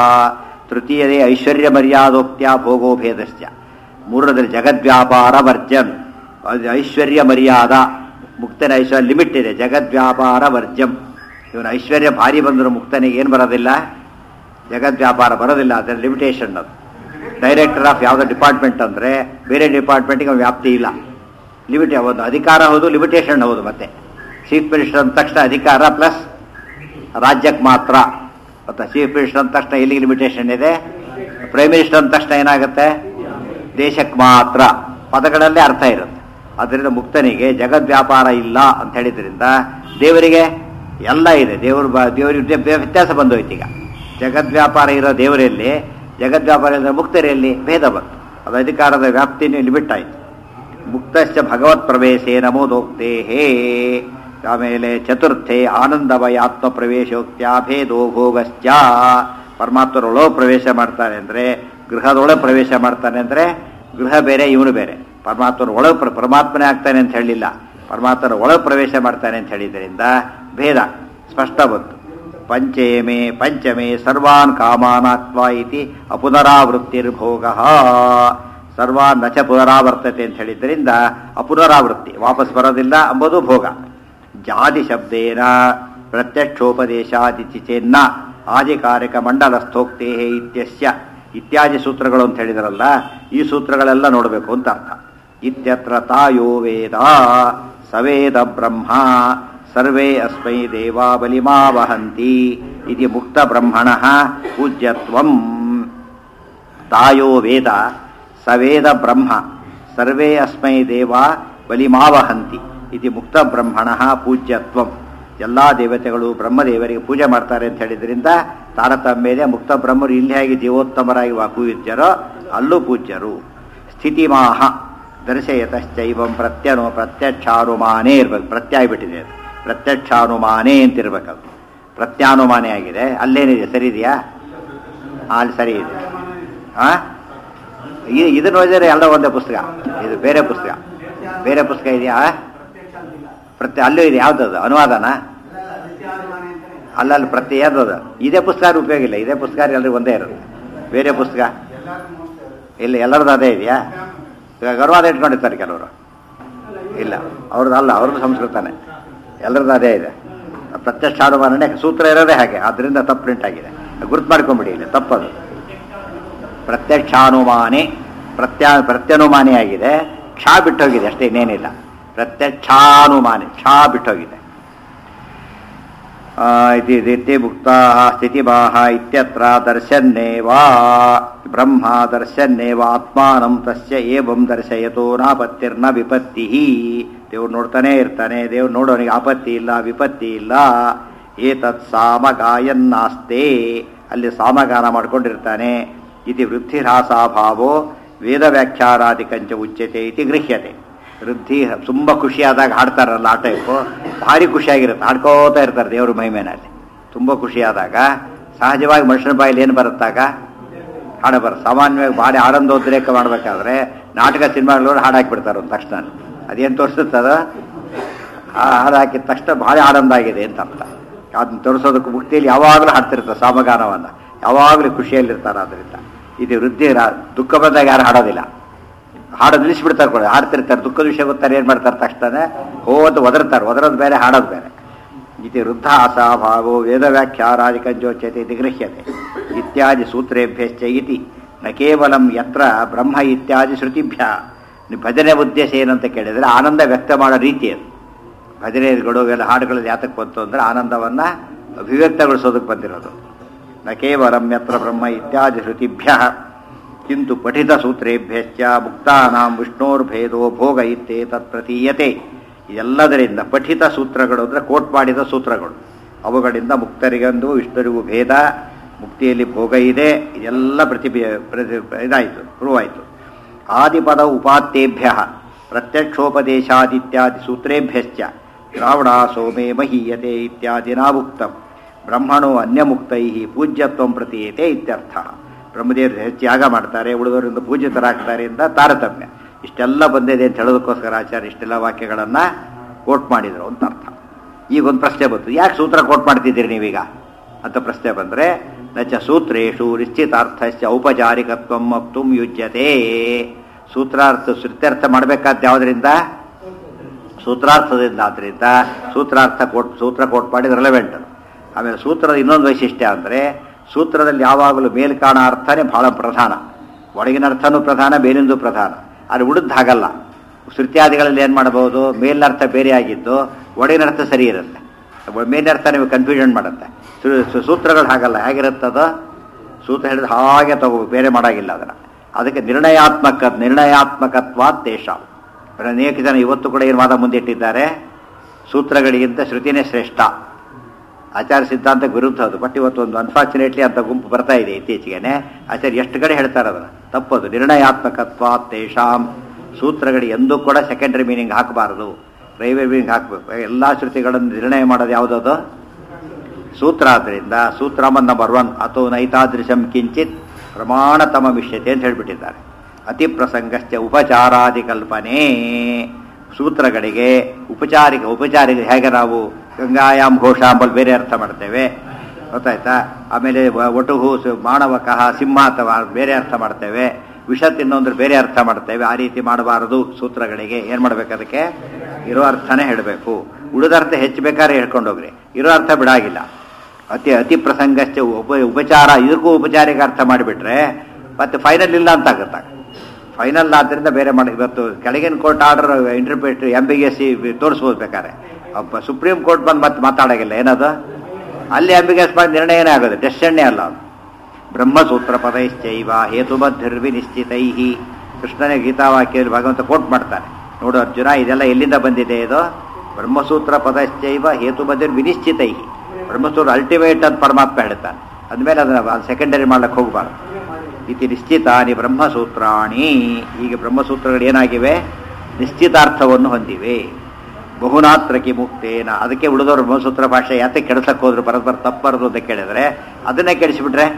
ತೃತೀಯದೇ ಐಶ್ವರ್ಯ ಮರ್ಯಾದೋಕ್ತ್ಯ ಭೋಗೋ ಭೇದಶ್ಚ ಮೂರನೇದಲ್ಲಿ ಜಗದ್ವ್ಯಾಪಾರ ವರ್ಜನ್ ಅದು ಐಶ್ವರ್ಯ ಮರ್ಯಾದ ಮುಕ್ತನ ಐಶ್ವರ್ಯ ಲಿಮಿಟ್ ಇದೆ ಜಗದ್ವ್ಯಾಪಾರ ವರ್ಜಂ ಇವನ ಐಶ್ವರ್ಯ ಭಾರಿ ಬಂದರೂ ಮುಕ್ತನಿಗೆ ಏನು ಬರೋದಿಲ್ಲ ಜಗದ್ವ್ಯಾಪಾರ ಬರೋದಿಲ್ಲ ಅದರ ಲಿಮಿಟೇಷನ್ ಅದು ಡೈರೆಕ್ಟರ್ ಆಫ್ ಯಾವುದೋ ಡಿಪಾರ್ಟ್ಮೆಂಟ್ ಅಂದರೆ ಬೇರೆ ಡಿಪಾರ್ಟ್ಮೆಂಟಿಗೆ ವ್ಯಾಪ್ತಿ ಇಲ್ಲ ಲಿಮಿಟ್ ಒಂದು ಅಧಿಕಾರ ಹೌದು ಲಿಮಿಟೇಷನ್ ಹೌದು ಮತ್ತೆ ಚೀಫ್ ಮಿನಿಸ್ಟರ್ ಅಂದ ತಕ್ಷಣ ಅಧಿಕಾರ ಪ್ಲಸ್ ರಾಜ್ಯಕ್ಕೆ ಮಾತ್ರ ಮತ್ತು ಚೀಫ್ ಮಿನಿಸ್ಟರ್ ಅಂದ ತಕ್ಷಣ ಎಲ್ಲಿಗೆ ಲಿಮಿಟೇಷನ್ ಇದೆ ಪ್ರೈಮ್ ಮಿನಿಸ್ಟರ್ ಅಂದ ತಕ್ಷಣ ಏನಾಗುತ್ತೆ ದೇಶಕ್ಕೆ ಮಾತ್ರ ಪದಗಳಲ್ಲೇ ಅರ್ಥ ಇರುತ್ತೆ ಅದರಿಂದ ಮುಕ್ತನಿಗೆ ಜಗದ್ವ್ಯಾಪಾರ ಇಲ್ಲ ಅಂತ ಹೇಳಿದ್ರಿಂದ ದೇವರಿಗೆ ಎಲ್ಲ ಇದೆ ದೇವರು ಬ ದೇವರಿಗೆ ಬೆ- ವ್ಯತ್ಯಾಸ ಬಂದೋಯ್ತು ಈಗ ಜಗದ್ವ್ಯಾಪಾರ ಇರೋ ದೇವರಲ್ಲಿ ಜಗದ್ವ್ಯಾಪಾರ ಇರೋ ಮುಕ್ತರಲ್ಲಿ ಭೇದ ಬಂತು ಅದು ಅಧಿಕಾರದ ವ್ಯಾಪ್ತಿನೇ ಲಿಮಿಟ್ ಆಯಿತು ಮುಕ್ತಶ್ಚ ಭಗವತ್ ಪ್ರವೇಶೇ ನಮೋದೋಕ್ತೇ ಹೇ ಆಮೇಲೆ ಚತುರ್ಥೆ ಆನಂದಮಯ ಆತ್ಮ ಪ್ರವೇಶೋಕ್ತ್ಯ ಭೇದೋ ಭೋಗಶ್ಚ ಪರಮಾತ್ಮರೊಳೋ ಪ್ರವೇಶ ಮಾಡ್ತಾನೆ ಅಂದರೆ ಗೃಹದೊಳಗೆ ಪ್ರವೇಶ ಮಾಡ್ತಾನೆ ಅಂದರೆ ಗೃಹ ಬೇರೆ ಇವನು ಬೇರೆ ಪರಮಾತ್ಮನ ಒಳಗೆ ಪ್ರ- ಪರಮಾತ್ಮನೇ ಆಗ್ತಾನೆ ಅಂತ ಹೇಳಿಲ್ಲ ಪರಮಾತ್ಮನ ಒಳಗೆ ಪ್ರವೇಶ ಮಾಡ್ತಾನೆ ಅಂತ ಹೇಳಿದ್ರಿಂದ ಭೇದ ಸ್ಪಷ್ಟ ಬಂತು ಪಂಚಮೇ ಪಂಚಮೇ ಸರ್ವಾನ್ ಕಾಮಾನಾತ್ವ ಇತಿ ಅಪುನರಾವೃತ್ತಿರ್ಭೋಗ ಸರ್ವಾನ್ ನಚ ಪುನರಾವರ್ತತೆ ಅಂತ ಹೇಳಿದ್ದರಿಂದ ಅಪುನರಾವೃತ್ತಿ ವಾಪಸ್ ಬರೋದಿಲ್ಲ ಅಂಬುದು ಭೋಗ ಜಾತಿ ಶಬ್ದೇನ ಪ್ರತ್ಯಕ್ಷೋಪದೇಶಾದಿ ಚೇನ್ನ ಆದಿಕಾರಕ ಮಂಡಲಸ್ಥೋಕ್ತೇ ಇತ್ಯಸ್ಯ ಇತ್ಯಾದಿ ಸೂತ್ರಗಳು ಅಂತ ಹೇಳಿದ್ರಲ್ಲ ಈ ಸೂತ್ರಗಳೆಲ್ಲ ನೋಡಬೇಕು ಅಂತ ಅರ್ಥ ಇತ್ಯತ್ರ ತಾಯೋ ವೇದ ಸವೇದ ಬ್ರಹ್ಮ ಸರ್ವೇ ಅಸ್ಮೈ ದೇವಾ ಬಲಿಮಾ ವಹಂತಿ ಇತಿ ಮುಕ್ತ ಬ್ರಹ್ಮಣ ಪೂಜ್ಯತ್ವಂ ತಾಯೋ ವೇದ ಸವೇದ ಬ್ರಹ್ಮ ಸರ್ವೇ ಅಸ್ಮೈ ದೇವಾ ಬಲಿಮಾವಹಂತಿ ಇತಿ ಮುಕ್ತ ಬ್ರಹ್ಮಣ ಪೂಜ್ಯತ್ವಂ ಎಲ್ಲ ದೇವತೆಗಳು ಬ್ರಹ್ಮದೇವರಿಗೆ ಪೂಜೆ ಮಾಡ್ತಾರೆ ಅಂತ ಹೇಳಿದ್ರಿಂದ ತಾರತಮ್ಯದೆ ಮುಕ್ತ ಬ್ರಹ್ಮರು ಇಲ್ಲಿ ಹೇಗೆ ಜೀವೋತ್ತಮರಾಗಿ ವಾ- ಪೂಜ್ಯರೋ ಅಲ್ಲೂ ಪೂಜ್ಯರು ಸ್ಥಿತಿಮಾಹ ದರ್ಶಯತಶ್ಚೈವಂ ಪ್ರತ್ಯನು ಪ್ರತ್ಯಕ್ಷಾನುಮಾನೇ ಇರ್ಬೇಕು ಪ್ರತ್ಯಾಯ ಬಿಟ್ಟಿದೆ ಅದು ಪ್ರತ್ಯಕ್ಷಾನುಮಾನೇ ಅಂತಿರ್ಬೇಕು ಅದು ಪ್ರತ್ಯಾನುಮಾನೇ ಆಗಿದೆ ಅಲ್ಲೇನಿದೆ ಸರಿ ಇದೆಯಾ ಅಲ್ಲಿ ಸರಿ ಇದೆ ಆ ಇ- ಇದನ್ನ ಓದಿದ್ರೆ ಎಲ್ಲ ಒಂದೇ ಪುಸ್ತಕ ಇದು ಬೇರೆ ಪುಸ್ತಕ ಬೇರೆ ಪುಸ್ತಕ ಇದೆಯಾ ಪ್ರತಿ ಅಲ್ಲೂ ಇದೆ ಯಾವ್ದದು ಅನುವಾದನ ಅಲ್ಲಲ್ಲಿ ಪ್ರತಿ ಯಾವ್ದದು ಇದೇ ಪುಸ್ತಕ ಉಪಯೋಗ ಇಲ್ಲ ಇದೇ ಪುಸ್ತಕ ಎಲ್ರಿಗೂ ಒಂದೇ ಇರುತ್ತೆ ಬೇರೆ ಪುಸ್ತಕ ಇಲ್ಲ ಎಲ್ಲರದ್ದು ಅದೇ ಇದೆಯಾ ಇವಾಗ ಅನುವಾದ ಇಟ್ಕೊಂಡಿರ್ತಾರೆ ಕೆಲವರು ಇಲ್ಲ ಅವ್ರದ್ದು ಅಲ್ಲ ಅವ್ರದ್ದು ಸಂಸ್ಕೃತನೇ ಎಲ್ಲರದ್ದು ಅದೇ ಇದೆ ಪ್ರತ್ಯಕ್ಷ ಅನುಮಾನನೆ ಸೂತ್ರ ಇರೋದೇ ಹಾಗೆ ಅದರಿಂದ ತಪ್ಪು ಪ್ರಿಂಟ್ ಆಗಿದೆ ಗುರುತು ಮಾಡ್ಕೊಂಬಿಡಿ ಇಲ್ಲಿ ತಪ್ಪದು ಪ್ರತ್ಯಕ್ಷಾನುಮಾನೆ ಪ್ರತ್ಯಾ ಪ್ರತ್ಯನುಮಾನಿ ಆಗಿದೆ ಕ್ಷಾ ಬಿಟ್ಟೋಗಿದೆ ಅಷ್ಟೇ ಇನ್ನೇನಿಲ್ಲ ಪ್ರತ್ಯಕ್ಷಾನುಮಾನಿ ಕ್ಷಾ ಬಿಟ್ಟೋಗಿದೆ ಆ, ಇತಿ ಇತಿ ಮುಕ್ತಾ ಸ್ಥಿತಿಮಾಹ ಇತ್ಯತ್ರ ದರ್ಶನ್ನೇವಾ ಬ್ರಹ್ಮ ದರ್ಶನ್ನೇವ ಆತ್ಮಾನಂ ತಸ್ಯ ಏವಂ ದರ್ಶಯತೋ ನಾಪತ್ತಿರ್ನ ವಿಪತ್ತಿ ದೇವ್ರು ನೋಡ್ತಾನೆ ಇರ್ತಾನೆ ದೇವ್ರು ನೋಡೋನಿಗೆ ಆಪತ್ತಿ ಇಲ್ಲ ವಿಪತ್ತಿ ಇಲ್ಲ ಏತತ್ ಸಾಮಗಾಯನ್ನಾಸ್ತೆ ಅಲ್ಲಿ ಸಾಮಗಾನ ಮಾಡ್ಕೊಂಡಿರ್ತಾನೆ ಇತಿ ವೃದ್ಧಿರಾಸಾಭಾವೋ ವೇದ ವ್ಯಾಖ್ಯಾರಾದಿಕಂಚ ಉಚ್ಯತೆ ಇತಿ ಗೃಹ್ಯತೆ ವೃದ್ಧಿ ತುಂಬ ಖುಷಿಯಾದಾಗ ಹಾಡ್ತಾರಲ್ಲ ಆ ಟೈಪು ಭಾರಿ ಖುಷಿಯಾಗಿರುತ್ತೆ ಹಾಡ್ಕೋತಾ ಇರ್ತಾರೆ ದೇವ್ರ ಮಹಿಮೇನಲ್ಲಿ ತುಂಬ ಖುಷಿಯಾದಾಗ ಸಹಜವಾಗಿ ಮನುಷ್ಯನ ಬಾಯಲ್ಲಿ ಏನು ಬರುತ್ತಾಗ ಹಾಡು ಬರ ಸಾಮಾನ್ಯವಾಗಿ ಭಾರಿ ಆನಂದೋದ್ರೇಕ ಮಾಡಬೇಕಾದ್ರೆ ನಾಟಕ ಸಿನಿಮಾಗಳವರು ಹಾಡು ಹಾಕಿಬಿಡ್ತಾರೆ ಒಂದು ತಕ್ಷಣ ಅದೇನು ತೋರಿಸುತ್ತದ ಆ ಹಾಡು ಹಾಕಿದ ತಕ್ಷಣ ಭಾರಿ ಆನಂದ ಆಗಿದೆ ಅಂತ ಅರ್ಥ ಅದನ್ನ ತೋರಿಸೋದಕ್ಕೆ ಮುಕ್ತಿಯಲ್ಲಿ ಯಾವಾಗಲೂ ಹಾಡ್ತಿರ್ತಾರೆ ಸಾಮಗಾನವನ್ನು ಯಾವಾಗಲೂ ಖುಷಿಯಲ್ಲಿರ್ತಾರೆ ಅದರಿಂದ ಇದು ವೃದ್ಧಿ ರಾ- ದುಃಖ ಬಂದಾಗ ಯಾರು ಹಾಡೋದಿಲ್ಲ ಹಾಡು ನಿಲ್ಲಿಸ್ಬಿಡ್ತಾರೆ ಕೂಡ ಹಾಡ್ತಿರ್ತಾರೆ ದುಃಖದ ವಿಷಯ ಗೊತ್ತಾರೆ ಏನು ಮಾಡ್ತಾರೆ ತಕ್ಷಣ ಹೋ ಅಂತ ಒದರ್ತಾರೆ ಒದರೋದು ಬೇರೆ ಹಾಡೋದು ಬೇರೆ ಇತಿ ವೃದ್ಧ ಅಸಾಭಾವೋ ವೇದ ವ್ಯಾಖ್ಯಾರಾದಿಕಂಜೋಚ್ಯತೆ ಇತಿ ಗೃಹ್ಯತೆ ಇತ್ಯಾದಿ ಸೂತ್ರೇಭ್ಯಶ್ಚ ಇತಿ ನ ಕೇವಲಂ ಯತ್ರ ಬ್ರಹ್ಮ ಇತ್ಯಾದಿ ಶ್ರುತಿಭ್ಯ ನೀವು ಭಜನೆ ಉದ್ದೇಶ ಏನಂತ ಕೇಳಿದರೆ ಆನಂದ ವ್ಯಕ್ತ ಮಾಡೋ ರೀತಿ ಅದು ಭಜನೆಗಳು ಎಲ್ಲ ಹಾಡುಗಳು ಯಾತಕ್ಕೆ ಬಂತು ಅಂದರೆ ಆನಂದವನ್ನು ಅಭಿವ್ಯಕ್ತಗೊಳಿಸೋದಕ್ಕೆ ಬಂದಿರೋದು ನ ಕೇವಲಂ ಯತ್ರ ಬ್ರಹ್ಮ ಇತ್ಯಾದಿ ಶ್ರುತಿಭ್ಯ ಕಿಂತು ಪಠಿತ ಸೂತ್ರೇಭ್ಯಶ್ಚ ಮುಕ್ತಾನಾಂ ವಿಷ್ಣೋರ್ಭೇದೋ ಭೋಗ ಇತ್ತೇತತ್ ಪ್ರತೀಯತೆ ಎಲ್ಲದರಿಂದ ಪಠಿತ ಸೂತ್ರಗಳು ಅಂದರೆ ಕೋಟ್ ಮಾಡಿದ ಸೂತ್ರಗಳು ಅವುಗಳಿಂದ ಮುಕ್ತರಿಗಂದು ವಿಷ್ಣುರಿಗೂ ಭೇದ ಮುಕ್ತಿಯಲ್ಲಿ ಭೋಗ ಇದೆ ಇದೆಲ್ಲ ಪ್ರತಿಭೆ ಪ್ರತಿ ಇದಾಯಿತು ಪ್ರೂವ್ ಆಯಿತು ಆದಿಪದ ಉಪಾತ್ಯೇಭ್ಯ ಪ್ರತ್ಯಕ್ಷೋಪದೇಶಾದಿತ್ಯಾದಿ ಸೂತ್ರೇಭ್ಯಶ್ಚ ದ್ರಾವಣ ಸೋಮೇ ಮಹೀಯತೆ ಇತ್ಯಾದಿನಾ ಉಕ್ತಂ ಬ್ರಹ್ಮಣೋ ಅನ್ಯಮುಕ್ತೈ ಪೂಜ್ಯತ್ವಂ ಪ್ರತೀಯತೆ ಇತ್ಯರ್ಥ ಬ್ರಹ್ಮದೇವರು ಹೆಚ್ಚು ಯಾಗ ಮಾಡ್ತಾರೆ ಉಳಿದವರಿಂದ ಪೂಜಿತರಾಗ್ತಾರೆ ಅಂತ ತಾರತಮ್ಯ ಇಷ್ಟೆಲ್ಲ ಬಂದಿದೆ ಅಂತ ಹೇಳೋದಕ್ಕೋಸ್ಕರ ಆಚಾರ್ಯ ಇಷ್ಟೆಲ್ಲ ವಾಕ್ಯಗಳನ್ನು ಕೋಟ್ ಮಾಡಿದರು ಅಂತ ಅರ್ಥ ಈಗ ಒಂದು ಪ್ರಶ್ನೆ ಬಂತು ಯಾಕೆ ಸೂತ್ರ ಕೋಟ್ ಮಾಡ್ತಿದ್ದೀರಿ ನೀವೀಗ ಅಂತ ಪ್ರಶ್ನೆ ಬಂದರೆ ನಚ ಸೂತ್ರೇಶು ನಿಶ್ಚಿತಾರ್ಥಶ್ಚ ಔಪಚಾರಿಕತ್ವಂ ಅಪ್ತುಂ ಯುಜ್ಯತೆ ಸೂತ್ರಾರ್ಥ ಶ್ರುತ್ಯರ್ಥ ಮಾಡಬೇಕಾದ ಯಾವುದರಿಂದ ಸೂತ್ರಾರ್ಥದಿಂದ ಆದ್ದರಿಂದ ಸೂತ್ರಾರ್ಥ ಕೋಟ್ ಸೂತ್ರ ಕೋಟ್ ಮಾಡಿದ ರೆಲೆವೆಂಟ್ ಆಮೇಲೆ ಸೂತ್ರದ ಇನ್ನೊಂದು ವೈಶಿಷ್ಟ್ಯ ಅಂದರೆ ಸೂತ್ರದಲ್ಲಿ ಯಾವಾಗಲೂ ಮೇಲ್ಕಾಣ ಅರ್ಥನೇ ಬಹಳ ಪ್ರಧಾನ ಒಳಗಿನ ಅರ್ಥನೂ ಪ್ರಧಾನ ಮೇಲಿಂದು ಪ್ರಧಾನ ಅದು ಉಳಿದ ಹಾಗಲ್ಲ ಶ್ರುತ್ಯಾದಿಗಳಲ್ಲಿ ಏನು ಮಾಡಬಹುದು ಮೇಲಿನ ಅರ್ಥ ಬೇರೆ ಆಗಿದ್ದು ಒಳಗಿನ ಅರ್ಥ ಸರಿ ಇರುತ್ತೆ ಮೇಲಿನ ಅರ್ಥ ನೀವು ಕನ್ಫ್ಯೂಷನ್ ಮಾಡುತ್ತೆ ಸು- ಸು- ಸೂತ್ರಗಳು ಹಾಗಲ್ಲ ಹೇಗಿರುತ್ತದು ಸೂತ್ರ ಹೇಳಿದ್ರೆ ಹಾಗೆ ತಗೋ ಬೇರೆ ಮಾಡಾಗಿಲ್ಲ ಅದನ್ನು ಅದಕ್ಕೆ ನಿರ್ಣಯಾತ್ಮಕ ನಿರ್ಣಯಾತ್ಮಕತ್ವ ದೇಶ ಅನೇಕ ಜನ ಇವತ್ತು ಕೂಡ ಏನು ವಾದ ಮುಂದಿಟ್ಟಿದ್ದಾರೆ ಸೂತ್ರಗಳಿಗಿಂತ ಶ್ರುತಿನೇ ಶ್ರೇಷ್ಠ ಆಚಾರ ಸಿದ್ಧಾಂತ ವಿರುದ್ಧ ಅದು ಬಟ್ ಇವತ್ತು ಒಂದು ಅನ್ಫಾರ್ಚುನೇಟ್ಲಿ ಅಂತ ಗುಂಪು ಬರ್ತಾ ಇದೆ ಇತ್ತೀಚೆಗೆ ಆಚಾರ್ಯ ಎಷ್ಟು ಕಡೆ ಹೇಳ್ತಾರೆ ಅದನ್ನು ತಪ್ಪದು ನಿರ್ಣಯಾತ್ಮಕತ್ವ ತೇಷಾಂ ಸೂತ್ರಗಳಿಗೆ ಎಂದೂ ಕೂಡ ಸೆಕೆಂಡರಿ ಮೀನಿಂಗ್ ಹಾಕಬಾರದು ಪ್ರೈವೇಟ್ ಮೀನಿಂಗ್ ಹಾಕಬೇಕು ಎಲ್ಲ ಶ್ರುತಿಗಳನ್ನು ನಿರ್ಣಯ ಮಾಡೋದು ಯಾವುದದು ಸೂತ್ರ ಆದ್ದರಿಂದ ಸೂತ್ರಮನ್ ನಂಬರ್ ಒನ್ ಅಥವಾ ನೈತಾದೃಶಂ ಕಿಂಚಿತ್ ಪ್ರಮಾಣತಮ ಮಿಷ್ಯತೆ ಅಂತ ಹೇಳಿಬಿಟ್ಟಿದ್ದಾರೆ ಅತಿ ಪ್ರಸಂಗಶ್ಚ ಉಪಚಾರಾದಿ ಕಲ್ಪನೆ ಸೂತ್ರಗಳಿಗೆ ಉಪಚಾರಿಕ ಉಪಚಾರಿಕ ಹೇಗೆ ನಾವು ಗಂಗಾಯಾಮ್ ಘೋಷ ಅಂಬಲ್ಲಿ ಬೇರೆ ಅರ್ಥ ಮಾಡ್ತೇವೆ ಗೊತ್ತಾಯ್ತಾ ಆಮೇಲೆ ವ- ಒಟುಹು ಸು- ಮಾನವಕಃ ಸಿಂಹ ಅಥವಾ ಬೇರೆ ಅರ್ಥ ಮಾಡ್ತೇವೆ ವಿಷ ತಿನ್ನೋಂದ್ರೆ ಬೇರೆ ಅರ್ಥ ಮಾಡ್ತೇವೆ ಆ ರೀತಿ ಮಾಡಬಾರದು ಸೂತ್ರಗಳಿಗೆ ಏನು ಮಾಡ್ಬೇಕು ಅದಕ್ಕೆ ಇರೋ ಅರ್ಥನೇ ಹೇಳಬೇಕು ಉಳಿದ ಅರ್ಥ ಹೆಚ್ಚು ಬೇಕಾದ್ರೆ ಹೇಳ್ಕೊಂಡು ಹೋಗ್ರಿ ಇರೋ ಅರ್ಥ ಬಿಡಾಗಿಲ್ಲ ಅತಿ ಅತಿ ಪ್ರಸಂಗಶ್ಚ ಉಪ ಉಪಚಾರ ಇದಕ್ಕೂ ಉಪಚಾರಿಕ ಅರ್ಥ ಮಾಡಿಬಿಟ್ರೆ ಮತ್ತೆ ಫೈನಲ್ ಇಲ್ಲ ಅಂತ ಆಗುತ್ತೆ ಫೈನಲ್ ಆದ್ದರಿಂದ ಬೇರೆ ಮಾಡಿ ಇವತ್ತು ಕೆಳಗಿನ court order interpret M B S C ತೋರಿಸ್ಬೋದು ಬೇಕಾದ್ರೆ ಅಪ್ಪ ಸುಪ್ರೀಂ ಕೋರ್ಟ್ ಬಂದು ಮತ್ತೆ ಮಾತಾಡೋಗಿಲ್ಲ ಏನದು ಅಲ್ಲಿ ಎಂ ಬಿ ಎಸ್ ಮಾಡಿ ನಿರ್ಣಯನೇ ಆಗೋದು ಡೆಸ್ಟನ್ನೇ ಅಲ್ಲ ಅದು ಬ್ರಹ್ಮಸೂತ್ರ ಪದೈಶ್ಚೈವ ಹೇತುಬದ್ಧಿರ್ವಿ ನಿಶ್ಚಿತೈ ಕೃಷ್ಣನ ಗೀತಾವಾಕ್ಯದಲ್ಲಿ ಭಗವಂತ ಕೋಟ್ ಮಾಡ್ತಾನೆ ನೋಡು ಅರ್ಜುನ ಇದೆಲ್ಲ ಎಲ್ಲಿಂದ ಬಂದಿದೆ ಇದು ಬ್ರಹ್ಮಸೂತ್ರ ಪದಶ್ಚೈವ ಹೇತುಬದ್ಧಿರ್ ವಿನಿಶ್ಚಿತೈ ಬ್ರಹ್ಮಸೂತ್ರ ಅಲ್ಟಿಮೇಟ್ ಅಂತ ಪರಮಾತ್ಮ ಹೇಳ್ತಾನೆ ಅಂದಮೇಲೆ ಅದನ್ನ ಸೆಕೆಂಡರಿ ಮಾಡ್ಲಿಕ್ಕೆ ಹೋಗಬಾರ್ದು ಇತಿ ನಿಶ್ಚಿತಾನಿ ಬ್ರಹ್ಮಸೂತ್ರಾಣಿ ಈಗ ಬ್ರಹ್ಮಸೂತ್ರಗಳು ಏನಾಗಿವೆ ನಿಶ್ಚಿತಾರ್ಥವನ್ನು ಹೊಂದಿವೆ ಬಹುನಾತ್ರಕಿ ಮುಕ್ತೇನ ಅದಕ್ಕೆ ಉಳಿದವರು ಬ್ರಹ್ಮಸೂತ್ರ ಭಾಷೆ ಯಾತೆ ಕೆಡಿಸಕ್ಕೆ ಹೋದ್ರು ಬರದ್ ತಪ್ಪರದು ಅಂತ ಕೇಳಿದ್ರೆ ಅದನ್ನೇ ಕೆಡಿಸಿಬಿಟ್ರೆ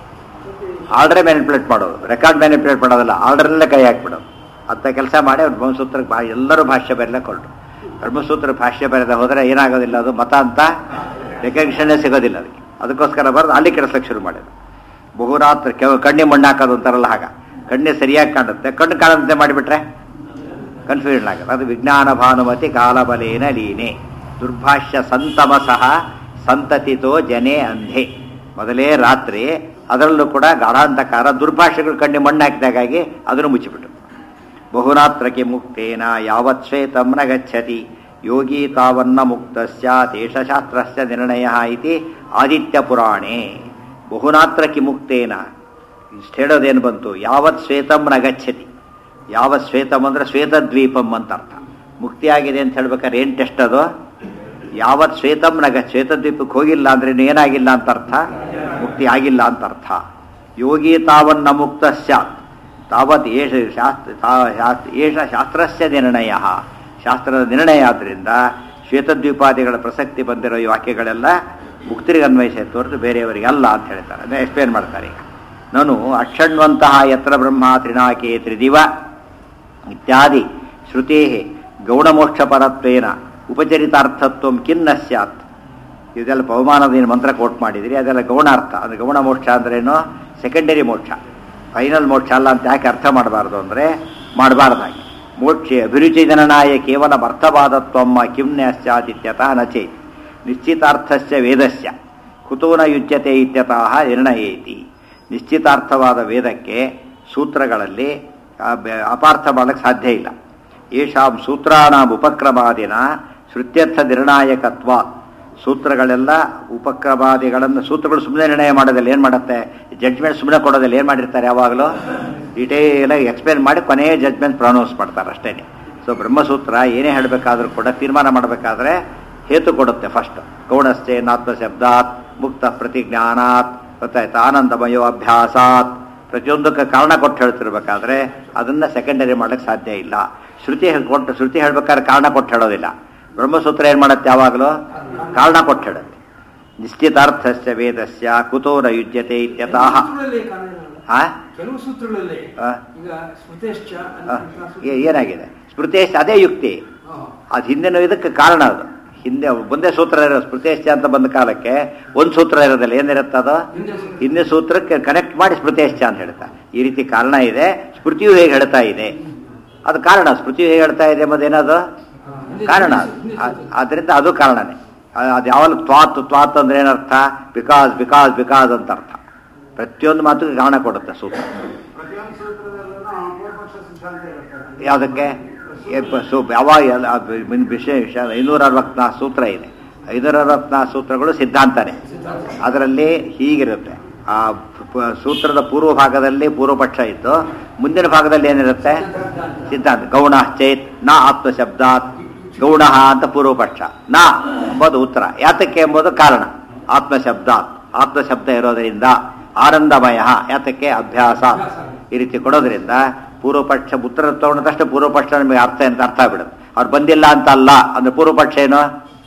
ಆರ್ಡರ್ ಮ್ಯಾನಿಪುಲೇಟ್ ಮಾಡೋದು ರೆಕಾರ್ಡ್ ಮ್ಯಾನಿಪುಲೇಟ್ ಮಾಡೋದಲ್ಲ ಆರ್ಡರ್ನಲ್ಲೇ ಕೈ ಹಾಕ್ಬಿಡೋದು ಅಂತ ಕೆಲಸ ಮಾಡಿ ಅವ್ರು ಬ್ರಹ್ಮಸೂತ್ರಕ್ಕೆ ಭಾ ಎಲ್ಲರೂ ಭಾಷ್ಯ ಬರೆಯಲಿಕ್ಕೆ ಹೊರಟು ಬ್ರಹ್ಮಸೂತ್ರ ಭಾಷ್ಯ ಬರೆದ ಹೋದರೆ ಏನಾಗೋದಿಲ್ಲ ಅದು ಮತ ಅಂತ ರೆಕಗ್ನಿಷನ್ನೇ ಸಿಗೋದಿಲ್ಲ ಅದಕ್ಕೆ ಅದಕ್ಕೋಸ್ಕರ ಬರೆದು ಅಲ್ಲಿ ಕೆಡಿಸಕ್ಕೆ ಶುರು ಮಾಡಿದ್ರು ಬಹುರಾತ್ರ ಕೆವ ಕಣ್ಣಿ ಮಣ್ಣು ಹಾಕೋದು ಅಂತಾರಲ್ಲ ಹಾಗ ಕಣ್ಣೆ ಸರಿಯಾಗಿ ಕಾಣುತ್ತೆ ಕಣ್ಣು ಕಾಣಂತೆ ಮಾಡಿಬಿಟ್ರೆ ಕನ್ಫ್ಯೂಷನ್ ಆಗುತ್ತೆ ಅದು ವಿಜ್ಞಾನ ಭಾನುಮತಿ ಕಾಲಬಲೇನ ಲೀನೆ ದುರ್ಭಾಷ್ಯ ಸಂತಮ ಸಹ ಸಂತತಿತೋ ಜನೆ ಅಂಧೆ ಮೊದಲೇ ರಾತ್ರಿ ಅದರಲ್ಲೂ ಕೂಡ ಗಾಢಾಂಧಕಾರ ದುರ್ಭಾಷೆಗಳು ಕಣ್ಣಿ ಮಣ್ಣು ಹಾಕಿದಾಗಾಗಿ ಅದನ್ನು ಮುಚ್ಚಿಬಿಟ್ಟು ಬಹುನಾತ್ರಕ್ಕೆ ಮುಕ್ತೇನ ಯಾವತ್ ಶ್ವೇತಂ ನ ಗಚ್ಚತಿ ಯೋಗಿ ತಾವನ್ನ ಮುಕ್ತಸ್ಯ ದೇಶಶಾಸ್ತ್ರಸ್ಯ ನಿರ್ಣಯ ಇತಿ ಆದಿತ್ಯ ಪುರಾಣೆ ಬಹುನಾತ್ರಕ್ಕೆ ಮುಕ್ತೇನ ಇಷ್ಟು ಹೇಳೋದೇನು ಬಂತು ಯಾವತ್ ಶ್ವೇತಂ ನ ಗಚ್ಚತಿ ಯಾವ ಶ್ವೇತಂ ಅಂದ್ರೆ ಶ್ವೇತದ್ವೀಪಂ ಅಂತ ಅರ್ಥ ಮುಕ್ತಿಯಾಗಿದೆ ಅಂತ ಹೇಳ್ಬೇಕಾದ್ರೆ ಏನು ಟೆಸ್ಟ್ ಅದು ಯಾವತ್ ಶ್ವೇತಂ ನಗ ಶ್ವೇತದ್ವೀಪಕ್ಕೆ ಹೋಗಿಲ್ಲ ಅಂದ್ರೆ ಇನ್ನು ಏನಾಗಿಲ್ಲ ಅಂತ ಅರ್ಥ ಮುಕ್ತಿ ಆಗಿಲ್ಲ ಅಂತ ಅರ್ಥ ಯೋಗಿ ತಾವನ್ನ ಮುಕ್ತ ಸ್ಯಾತ್ ತಾವತ್ ಏಷ ಶಾಸ್ತ್ರ ತಾ- ಶಾಸ್ತ್ರ- ಏಷ ಶಾಸ್ತ್ರಸ್ಯ ನಿರ್ಣಯ ಶಾಸ್ತ್ರದ ನಿರ್ಣಯ ಆದ್ರಿಂದ ಶ್ವೇತದ್ವೀಪಾದಿಗಳ ಪ್ರಸಕ್ತಿ ಬಂದಿರೋ ಈ ವಾಕ್ಯಗಳೆಲ್ಲ ಮುಕ್ತಿರಿಗೆ ಅನ್ವಯಿಸೆ ಹೊರತು ಬೇರೆಯವರಿಗೆ ಅಲ್ಲ ಅಂತ ಹೇಳ್ತಾರೆ ಅದನ್ನ ಎಕ್ಸ್ಪ್ಲೇನ್ ಮಾಡ್ತಾರೆ ಈಗ ನಾನು ಅಕ್ಷಣ್ವಂತಹ ಯತ್ರ ಬ್ರಹ್ಮ ತ್ರಿನಾಕೆ ತ್ರಿದಿವ ಇತ್ಯಾದಿ ಶ್ರುತೇ ಗೌಣಮೋಕ್ಷಪರತ್ವೇನ ಉಪಚರಿತಾರ್ಥತ್ವ ಕಿನ್ನ ಸ್ಯಾತ್ ಇದೆಲ್ಲ ಪವಮಾನದ ಏನು ಮಂತ್ರ ಕೋಟ್ ಮಾಡಿದಿರಿ ಅದೆಲ್ಲ ಗೌಣಾರ್ಥ ಅಂದರೆ ಗೌಣ ಮೋಕ್ಷ ಅಂದ್ರೇನು ಸೆಕೆಂಡರಿ ಮೋಕ್ಷ ಫೈನಲ್ ಮೋಕ್ಷ ಅಲ್ಲ ಅಂತ ಯಾಕೆ ಅರ್ಥ ಮಾಡಬಾರ್ದು ಅಂದರೆ ಮಾಡಬಾರ್ದಾಗಿ ಮೋಕ್ಷ ಅಭಿರುಚಿ ಜನನಾಯ ಕೇವಲ ಅರ್ಥವಾದತ್ವಮ್ಮ ಕಿಮ್ನ ಸ್ಯಾದಿತ್ಯತಃ ನಚೇ ನಿಶ್ಚಿತಾರ್ಥಸ್ಯ ವೇದಸ್ಯ ಕುತೂನ ಯುಜ್ಯತೆ ಇತ್ಯತಃ ನಿರ್ಣಯೇತಿ ನಿಶ್ಚಿತಾರ್ಥವಾದ ವೇದಕ್ಕೆ ಸೂತ್ರಗಳಲ್ಲಿ ಆ, ಬೆ- ಅಪಾರ್ಥ ಮಾಡಕ್ಕೆ ಸಾಧ್ಯ ಇಲ್ಲ ಯೇಷಾಂ ಸೂತ್ರಾಣಾಂ ಉಪಕ್ರಮಾದಿನ ಶ್ರುತ್ಯರ್ಥ ನಿರ್ಣಾಯಕತ್ವ ಸೂತ್ರಗಳೆಲ್ಲ ಉಪಕ್ರಮಾದಿಗಳನ್ನು ಸೂತ್ರಗಳು ಸುಮ್ಮನೆ ನಿರ್ಣಯ ಮಾಡೋದಿಲ್ಲ ಏನು ಮಾಡುತ್ತೆ ಜಡ್ಜ್ಮೆಂಟ್ ಸುಮ್ಮನೆ ಕೊಡೋದಿಲ್ಲ ಏನು ಮಾಡಿರ್ತಾರೆ ಯಾವಾಗಲೂ ಡೀಟೇಲಾಗಿ ಎಕ್ಸ್ಪ್ಲೇನ್ ಮಾಡಿ ಕೊನೆಯ ಜಡ್ಜ್ಮೆಂಟ್ ಪ್ರೊನೌನ್ಸ್ ಮಾಡ್ತಾರೆ ಅಷ್ಟೇ ಸೊ ಬ್ರಹ್ಮಸೂತ್ರ ಏನೇ ಹೇಳಬೇಕಾದ್ರೂ ಕೂಡ ತೀರ್ಮಾನ ಮಾಡಬೇಕಾದ್ರೆ ಹೇತು ಕೊಡುತ್ತೆ ಫಸ್ಟ್ ಗೌಣಶ್ಚೇನಾತ್ಮ ಶಬ್ದಾತ್ ಮುಕ್ತ ಪ್ರತಿಜ್ಞಾನಾತ್ ಗೊತ್ತಾಯ್ತು ಆನಂದಮಯೋ ಅಭ್ಯಾಸಾತ್ ಪ್ರತಿಯೊಂದಕ್ಕೆ ಕಾರಣ ಕೊಟ್ಟು ಹೇಳ್ತಿರ್ಬೇಕಾದ್ರೆ ಅದನ್ನ ಸೆಕೆಂಡರಿ ಮಾಡಕ್ಕೆ ಸಾಧ್ಯ ಇಲ್ಲ ಶ್ರುತಿ ಕೊಟ್ಟು ಶ್ರುತಿ ಹೇಳ್ಬೇಕಾದ್ರೆ ಕಾರಣ ಕೊಟ್ಟು ಹೇಳೋದಿಲ್ಲ ಬ್ರಹ್ಮಸೂತ್ರ ಏನ್ ಮಾಡುತ್ತೆ ಯಾವಾಗಲೂ ಕಾರಣ ಕೊಟ್ಟು ಹೇಳುತ್ತೆ ನಿಶ್ಚಿತಾರ್ಥಸ್ಯ ವೇದಸ್ಯ ಕುತೋ ನ ಯುಜ್ಯತೆ ಇತ್ಯತಃ ಸೂತ್ರಗಳಲ್ಲಿ ಕಾರಣ ಏನಲ್ಲ? ಆ? ಕೆಲವು ಸೂತ್ರಗಳಲ್ಲಿ ಆ? ಈಗ ಸ್ಮೃತೇಶ್ಚ ಆ, ಅನ್ನುವಂಥ ಸೂತ್ರ- ಏ- ಏನಾಗಿದೆ ಸ್ಮೃತೇಶ್ ಅದೇ ಯುಕ್ತಿ ಹಾ. ಅದು ಹಿಂದಿನ ಇದಕ್ಕೆ ಕಾರಣ ಅದು ಹಿಂದೆ ಒಂದೇ ಸೂತ್ರ ಇರೋ ಸ್ಮೃತೇಶ್ಚ ಅಂತ ಬಂದ ಕಾಲಕ್ಕೆ ಒಂದು ಸೂತ್ರ ಇರೋದಿಲ್ಲ ಏನಿರುತ್ತೆ ಅದು ಹಿಂದೆ ಸೂತ್ರ. ಹಿಂದಿನ ಸೂತ್ರಕ್ಕೆ ಕನೆಕ್ಟ್ ಮಾಡಿ ಸ್ಮೃತೇಶ್ಚ ಅಂತ ಹೇಳ್ತಾ ಈ ರೀತಿ ಕಾರಣ ಇದೆ ಸ್ಮೃತಿಯು ಹೇಗೆ ಹೇಳ್ತಾ ಇದೆ ಅದು ಕಾರಣ ಸ್ಮೃತಿಯು ಹೇಗೆ ಹೇಳ್ತಾ ಇದೆ ಎಂಬುದೇನದು ಹಾ, ಹಿಂದೆ ಕಾರಣ ಹಿಂದೆ ಆ- ಸೂತ್ರ. ಆದ್ರಿಂದ ಅದು ಕಾರಣನೇ ಆ- ಅದು ಯಾವಾಗ ತ್ವಾತ್ ತ್ವಾತ್ ಅಂದ್ರೆ ಏನರ್ಥ ಬಿಕಾಸ್ ಬಿಕಾಸ್ ಬಿಕಾಸ್ ಅಂತ ಅರ್ಥ ಪ್ರತಿಯೊಂದು ಮಾತುಗೆ ಕಾರಣ ಕೊಡುತ್ತೆ ಸೂತ್ರ ಪ್ರತಿಯೊಂದು ಸೂತ್ರದಲ್ಲೂ ಪೂರ್ವಪಕ್ಷ ಸಿದ್ಧಾಂತ ಇರುತ್ತೆ ಯಾವುದಕ್ಕೆ ಏ- ಪ- ಸು ಯಾವಾಗ ಎಲ್ಲ- ಆ ಬ- ಮಿನ್ ವಿಶೇಷ ಐನೂರ ಅರವತ್ನಾಲ್ಕು ಸೂತ್ರ ಇದೆ ಐನೂರ ಅರವತ್ನಾಲ್ಕು ಸೂತ್ರಗಳು ಸಿದ್ಧಾಂತನೇ ಅದರಲ್ಲಿ ಹೀಗಿರುತ್ತೆ ಆ ಪ- ಸೂತ್ರದ ಪೂರ್ವ ಭಾಗದಲ್ಲಿ ಪೂರ್ವಪಕ್ಷ ಇದ್ದು ಮುಂದಿನ ಭಾಗದಲ್ಲಿ ಏನಿರುತ್ತೆ ಸಿದ್ಧಾಂತ ಗೌಣ ಚೇತ್ ನ ಆತ್ಮ ಶಬ್ದಾತ್ ಗೌಣ ಅಂತ ಪೂರ್ವಪಕ್ಷ ನ ಎಂಬುದು ಉತ್ತರ ಯಾತಕ್ಕೆ ಎಂಬುದು ಕಾರಣ ಆತ್ಮ ಶಬ್ದಾತ್ ಆತ್ಮ ಶಬ್ದ ಇರೋದರಿಂದ ಆನಂದಮಯ ಯಾತಕ್ಕೆ ಅಭ್ಯಾಸ ಈ ರೀತಿ ಕೊಡೋದ್ರಿಂದ ಪೂರ್ವಪಕ್ಷ ಉತ್ತರ ತಗೊಂಡ ತಕ್ಷಣ ಪೂರ್ವಪಕ್ಷ ನಮಗೆ ಅರ್ಥ ಅಂತ ಅರ್ಥ ಆಗ್ಬಿಡುತ್ತೆ ಅವ್ರು ಬಂದಿಲ್ಲ ಅಂತ ಅಲ್ಲ ಅಂದ್ರೆ ಪೂರ್ವಪಕ್ಷ ಏನು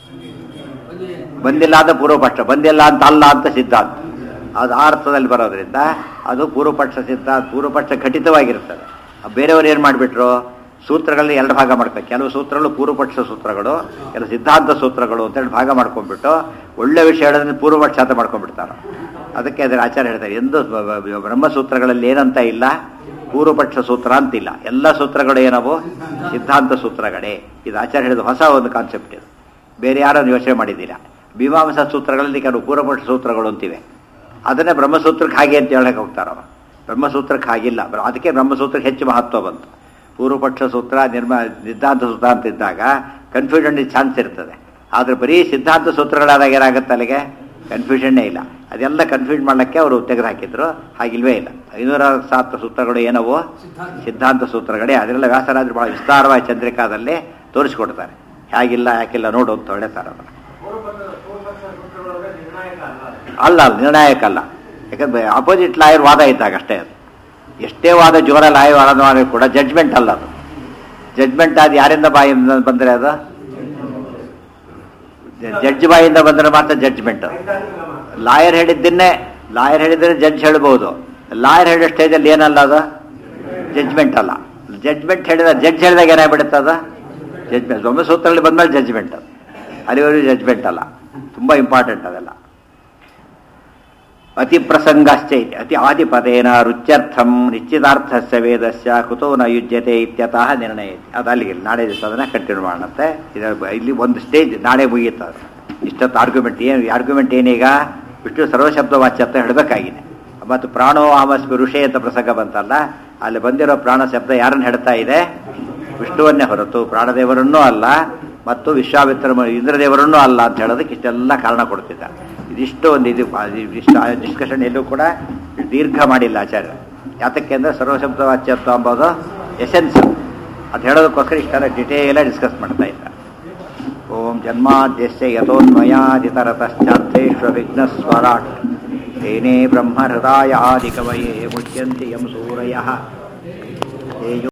ಅದೇ ಬಂದಿಲ್ಲ ಅಂತ ಪೂರ್ವಪಕ್ಷ ಬಂದಿಲ್ಲ ಅಂತ ಅಲ್ಲ ಅಂತ ಸಿದ್ಧಾಂತ ಅದು ಆ ಅರ್ಥದಲ್ಲಿ ಬರೋದ್ರಿಂದ ಅದು ಪೂರ್ವಪಕ್ಷ ಸಿದ್ಧಾಂತ ಪೂರ್ವಪಕ್ಷ ಘಟಿತವಾಗಿರ್ತದೆ ಬೇರೆಯವರು ಏನು ಮಾಡಿಬಿಟ್ರು ಸೂತ್ರಗಳಲ್ಲಿ ಎರಡು ಭಾಗ ಮಾಡ್ತಾರೆ ಕೆಲವು ಸೂತ್ರಗಳು ಪೂರ್ವಪಕ್ಷ ಸೂತ್ರಗಳು ಕೆಲವು ಸಿದ್ಧಾಂತ ಸೂತ್ರಗಳು ಅಂತ ಹೇಳಿ ಭಾಗ ಮಾಡ್ಕೊಂಡ್ಬಿಟ್ಟು ಒಳ್ಳೆ ವಿಷಯ ಹೇಳೋದ್ರೆ ಪೂರ್ವಪಕ್ಷ ಅಂತ ಮಾಡ್ಕೊಂಡ್ಬಿಡ್ತಾರೆ ಅದಕ್ಕೆ ಅದರ ಆಚಾರ ಹೇಳ್ತಾರೆ ಎಂದು ಬ- ಬ- ಬ್ರಹ್ಮಸೂತ್ರಗಳಲ್ಲಿ ಏನಂತ ಇಲ್ಲ ಪೂರ್ವಪಕ್ಷ ಸೂತ್ರ ಅಂತಿಲ್ಲ ಎಲ್ಲ ಸೂತ್ರಗಳು ಏನವು ಸಿದ್ಧಾಂತ ಸೂತ್ರಗಳೇ ಇದು ಆಚಾರ ಹೇಳಿದ ಹೊಸ ಒಂದು ಕಾನ್ಸೆಪ್ಟ್ ಇದು ಬೇರೆ ಯಾರನ್ನು ಯೋಚನೆ ಮಾಡಿದ್ದೀರಾ ಮೀಮಾಂಸಾ ಸೂತ್ರಗಳಲ್ಲಿ ಕೆಲವು ಪೂರ್ವಪಕ್ಷ ಸೂತ್ರಗಳು ಅಂತಿವೆ ಅದನ್ನೇ ಬ್ರಹ್ಮಸೂತ್ರಕ್ಕೆ ಹಾಗೆ ಅಂತ ಹೇಳಕ್ಕೆ ಹೋಗ್ತಾರ ಅವರು ಬ್ರಹ್ಮಸೂತ್ರಕ್ಕೆ ಹಾಗಿಲ್ಲ ಬ್ರ- ಅದಕ್ಕೆ ಬ್ರಹ್ಮಸೂತ್ರಕ್ಕೆ ಹೆಚ್ಚು ಮಹತ್ವ ಬಂತು ಪೂರ್ವಪಕ್ಷ ಸೂತ್ರ ನಿರ್ಮ ಸಿದ್ಧಾಂತ ಸೂತ್ರ ಅಂತ ಇದ್ದಾಗ ಕನ್ಫ್ಯೂಷನ್ ಚಾನ್ಸ್ ಇರ್ತದೆ ಆದರೆ ಬರೀ ಸಿದ್ಧಾಂತ ಸೂತ್ರಗಳಾದಾಗ ಏನಾಗುತ್ತೆ ಅಲ್ಲಿಗೆ ಕನ್ಫ್ಯೂಷನ್ನೇ ಇಲ್ಲ ಅದೆಲ್ಲ ಕನ್ಫ್ಯೂಸ್ ಮಾಡಲಿಕ್ಕೆ ಅವರು ತೆಗೆದುಹಾಕಿದ್ರು ಹಾಗಿಲ್ವೇ ಇಲ್ಲ ಐನೂರ ಸಾತ್ ಸೂತ್ರಗಳು ಏನವೋ ಸಿದ್ಧಾಂತ. ಸಿದ್ಧಾಂತ ಸೂತ್ರಗಳೇ ಅದನ್ನೆಲ್ಲ ವ್ಯಾಸರಾಜರು ಬಹಳ ವಿಸ್ತಾರವಾಗಿ ಚಂದ್ರಿಕಾದಲ್ಲಿ ತೋರಿಸ್ಕೊಡ್ತಾರೆ ಹೇಗಿಲ್ಲ ಯಾಕಿಲ್ಲ ನೋಡು ಅಂತ ಹೇಳ್ತಾರೆ ಅದನ್ನು ಪೂರ್ವಪಕ್ಷ ಪೂರ್ವಪಕ್ಷ ಸೂತ್ರಗಳೊಳಗೆ ನಿರ್ಣಾಯಕ ಅಲ್ಲ ಅದು. ಅಲ್ಲ ಅಲ್ಲ ನಿರ್ಣಾಯಕ ಅಲ್ಲ ಯಾಕಂದ್ರೆ ಅಪೋಸಿಟ್ ಲಾಯರ್ ವಾದ ಇದ್ದಾಗ ಅಷ್ಟೇ ಅದು ಎಷ್ಟೇ ವಾದ ಜೋರ ಲಾಯರ್ ವಾದ ಮಾಡಿದ್ರು ಕೂಡ ಜಡ್ಜ್ಮೆಂಟ್ ಅಲ್ಲ ಅದು ಜಡ್ಜ್ಮೆಂಟ್ ಅದು ಯಾರಿಂದ ಬಾಯಿಂದ ಬಂದರೆ ಅದು ಜಡ್ಜ್ ಬಾಯಿಂದ ಬಂದರೆ ಮಾತ್ರ ಜಡ್ಜ್ಮೆಂಟ್ ಸೈದ್ಧಾಂತಿಕ ಮಾತು. ಲಾಯರ್ ಹೇಳಿದ್ದನ್ನೇ ಲಾಯರ್ ಹೇಳಿದ್ರೆ ಜಡ್ಜ್ ಹೇಳ್ಬೋದು ಲಾಯರ್ ಹೇಳಿದ ಸ್ಟೇಜಲ್ಲಿ ಏನಲ್ಲ ಅದು ಜಡ್ಜ್ಮೆಂಟ್ ಅಲ್ಲ ಜಡ್ಜ್ಮೆಂಟ್ ಹೇಳಿದ ಜಡ್ಜ್ ಹೇಳಿದಾಗ ಏನಾಗ್ಬಿಡುತ್ತೆ ಅದು ಜಡ್ಜ್ಮೆಂಟ್ ಒಮ್ಮೆ ಸೂತ್ರದಲ್ಲಿ ಬಂದ್ಮೇಲೆ ಜಡ್ಜ್ಮೆಂಟ್ ಅದು ಅಲ್ಲಿವರೆಗೂ ಜಡ್ಜ್ಮೆಂಟ್ ಅಲ್ಲ ತುಂಬ ಇಂಪಾರ್ಟೆಂಟ್ ಅದೆಲ್ಲ ಅತಿ ಪ್ರಸಂಗಶ್ಚ ಇತಿ ಅತಿ ಆದಿಪದೇನ ರುಚ್ಯರ್ಥಂ ನಿಶ್ಚಿತಾರ್ಥಸ್ಯ ವೇದಸ್ಯ ಕುತೋ ನ ಯುಜ್ಯತೆ ಇತ್ಯತಃ ನಿರ್ಣಯ ಇತಿ. ಅದು ಅಲ್ಲಿಗೆ ನಾಳೆ ದಿವಸ ಅದನ್ನ ಕಂಟಿನ್ಯೂ ಮಾಡುತ್ತೆ ಇದರ ಬ- ಇಲ್ಲಿ ಒಂದು ಸ್ಟೇಜ್ ನಾಳೆ ಮುಗಿಯುತ್ತೆ ಅದು ಇಷ್ಟೊತ್ತು ಆರ್ಗ್ಯುಮೆಂಟ್ ಏನು ಆರ್ಗ್ಯುಮೆಂಟ್ ಏನೀಗ ವಿಷ್ಣು ಸರ್ವಶಬ್ದ ವಾಚ್ಯತ್ವ ಹೇಳಬೇಕಾಗಿದೆ ಮತ್ತು ಪ್ರಾಣೋ ಆಮಸ್ಮಿ ಋಷಿ ಅಂತ ಪ್ರಸಂಗ ಬಂತಲ್ಲ ಅಲ್ಲಿ ಬಂದಿರೋ ಪ್ರಾಣ ಶಬ್ದ ಯಾರನ್ನು ಹೇಳ್ತಾ ಇದೆ ವಿಷ್ಣುವನ್ನೇ ಹೊರತು ಪ್ರಾಣದೇವರನ್ನೂ ಅಲ್ಲ ಮತ್ತು ವಿಶ್ವಾಮಿತ್ರ ಮ- ಇಂದ್ರದೇವರನ್ನೂ ಅಲ್ಲ ಅಂತ ಹೇಳೋದಕ್ಕೆ ಇಷ್ಟೆಲ್ಲ ಕಾರಣ ಕೊಡ್ತಿದ್ದಾರೆ ಇದಿಷ್ಟು ಒಂದು ಇದು ಇಷ್ಟು ಡಿಸ್ಕಷನ್ ಎಲ್ಲೂ ಕೂಡ ದೀರ್ಘ ಮಾಡಿಲ್ಲ ಆಚಾರ್ಯ ಯಾತಕ್ಕೆ ಅಂದರೆ ಸರ್ವಶಬ್ದ ವಾಚ್ಯತ್ವ ಅಂಬೋದು ಎಸೆನ್ಸ್ ಅದು ಹೇಳೋದಕ್ಕೋಸ್ಕರ ಇಷ್ಟೆಲ್ಲ ಡಿಟೇಲಾಗಿ ಡಿಸ್ಕಸ್ ಮಾಡ್ತಾ ಇದ್ದಾರೆ ಓಂ ಜನ್ಮಾದ್ಯಸ್ಯ ಯಥೋನ್ಮಯಾದಿತರತಶ್ಚಾರ್ಥೇಶ್ವ ವಿಘ್ನಸ್ವರಾಟ್ ತೇನೇ ಬ್ರಹ್ಮ ಹೃದಯಾದಿಕವಯೇ ಮುಚ್ಯಂತಿ ಯಂ ಸೂರಯಃ ತೇಜೋ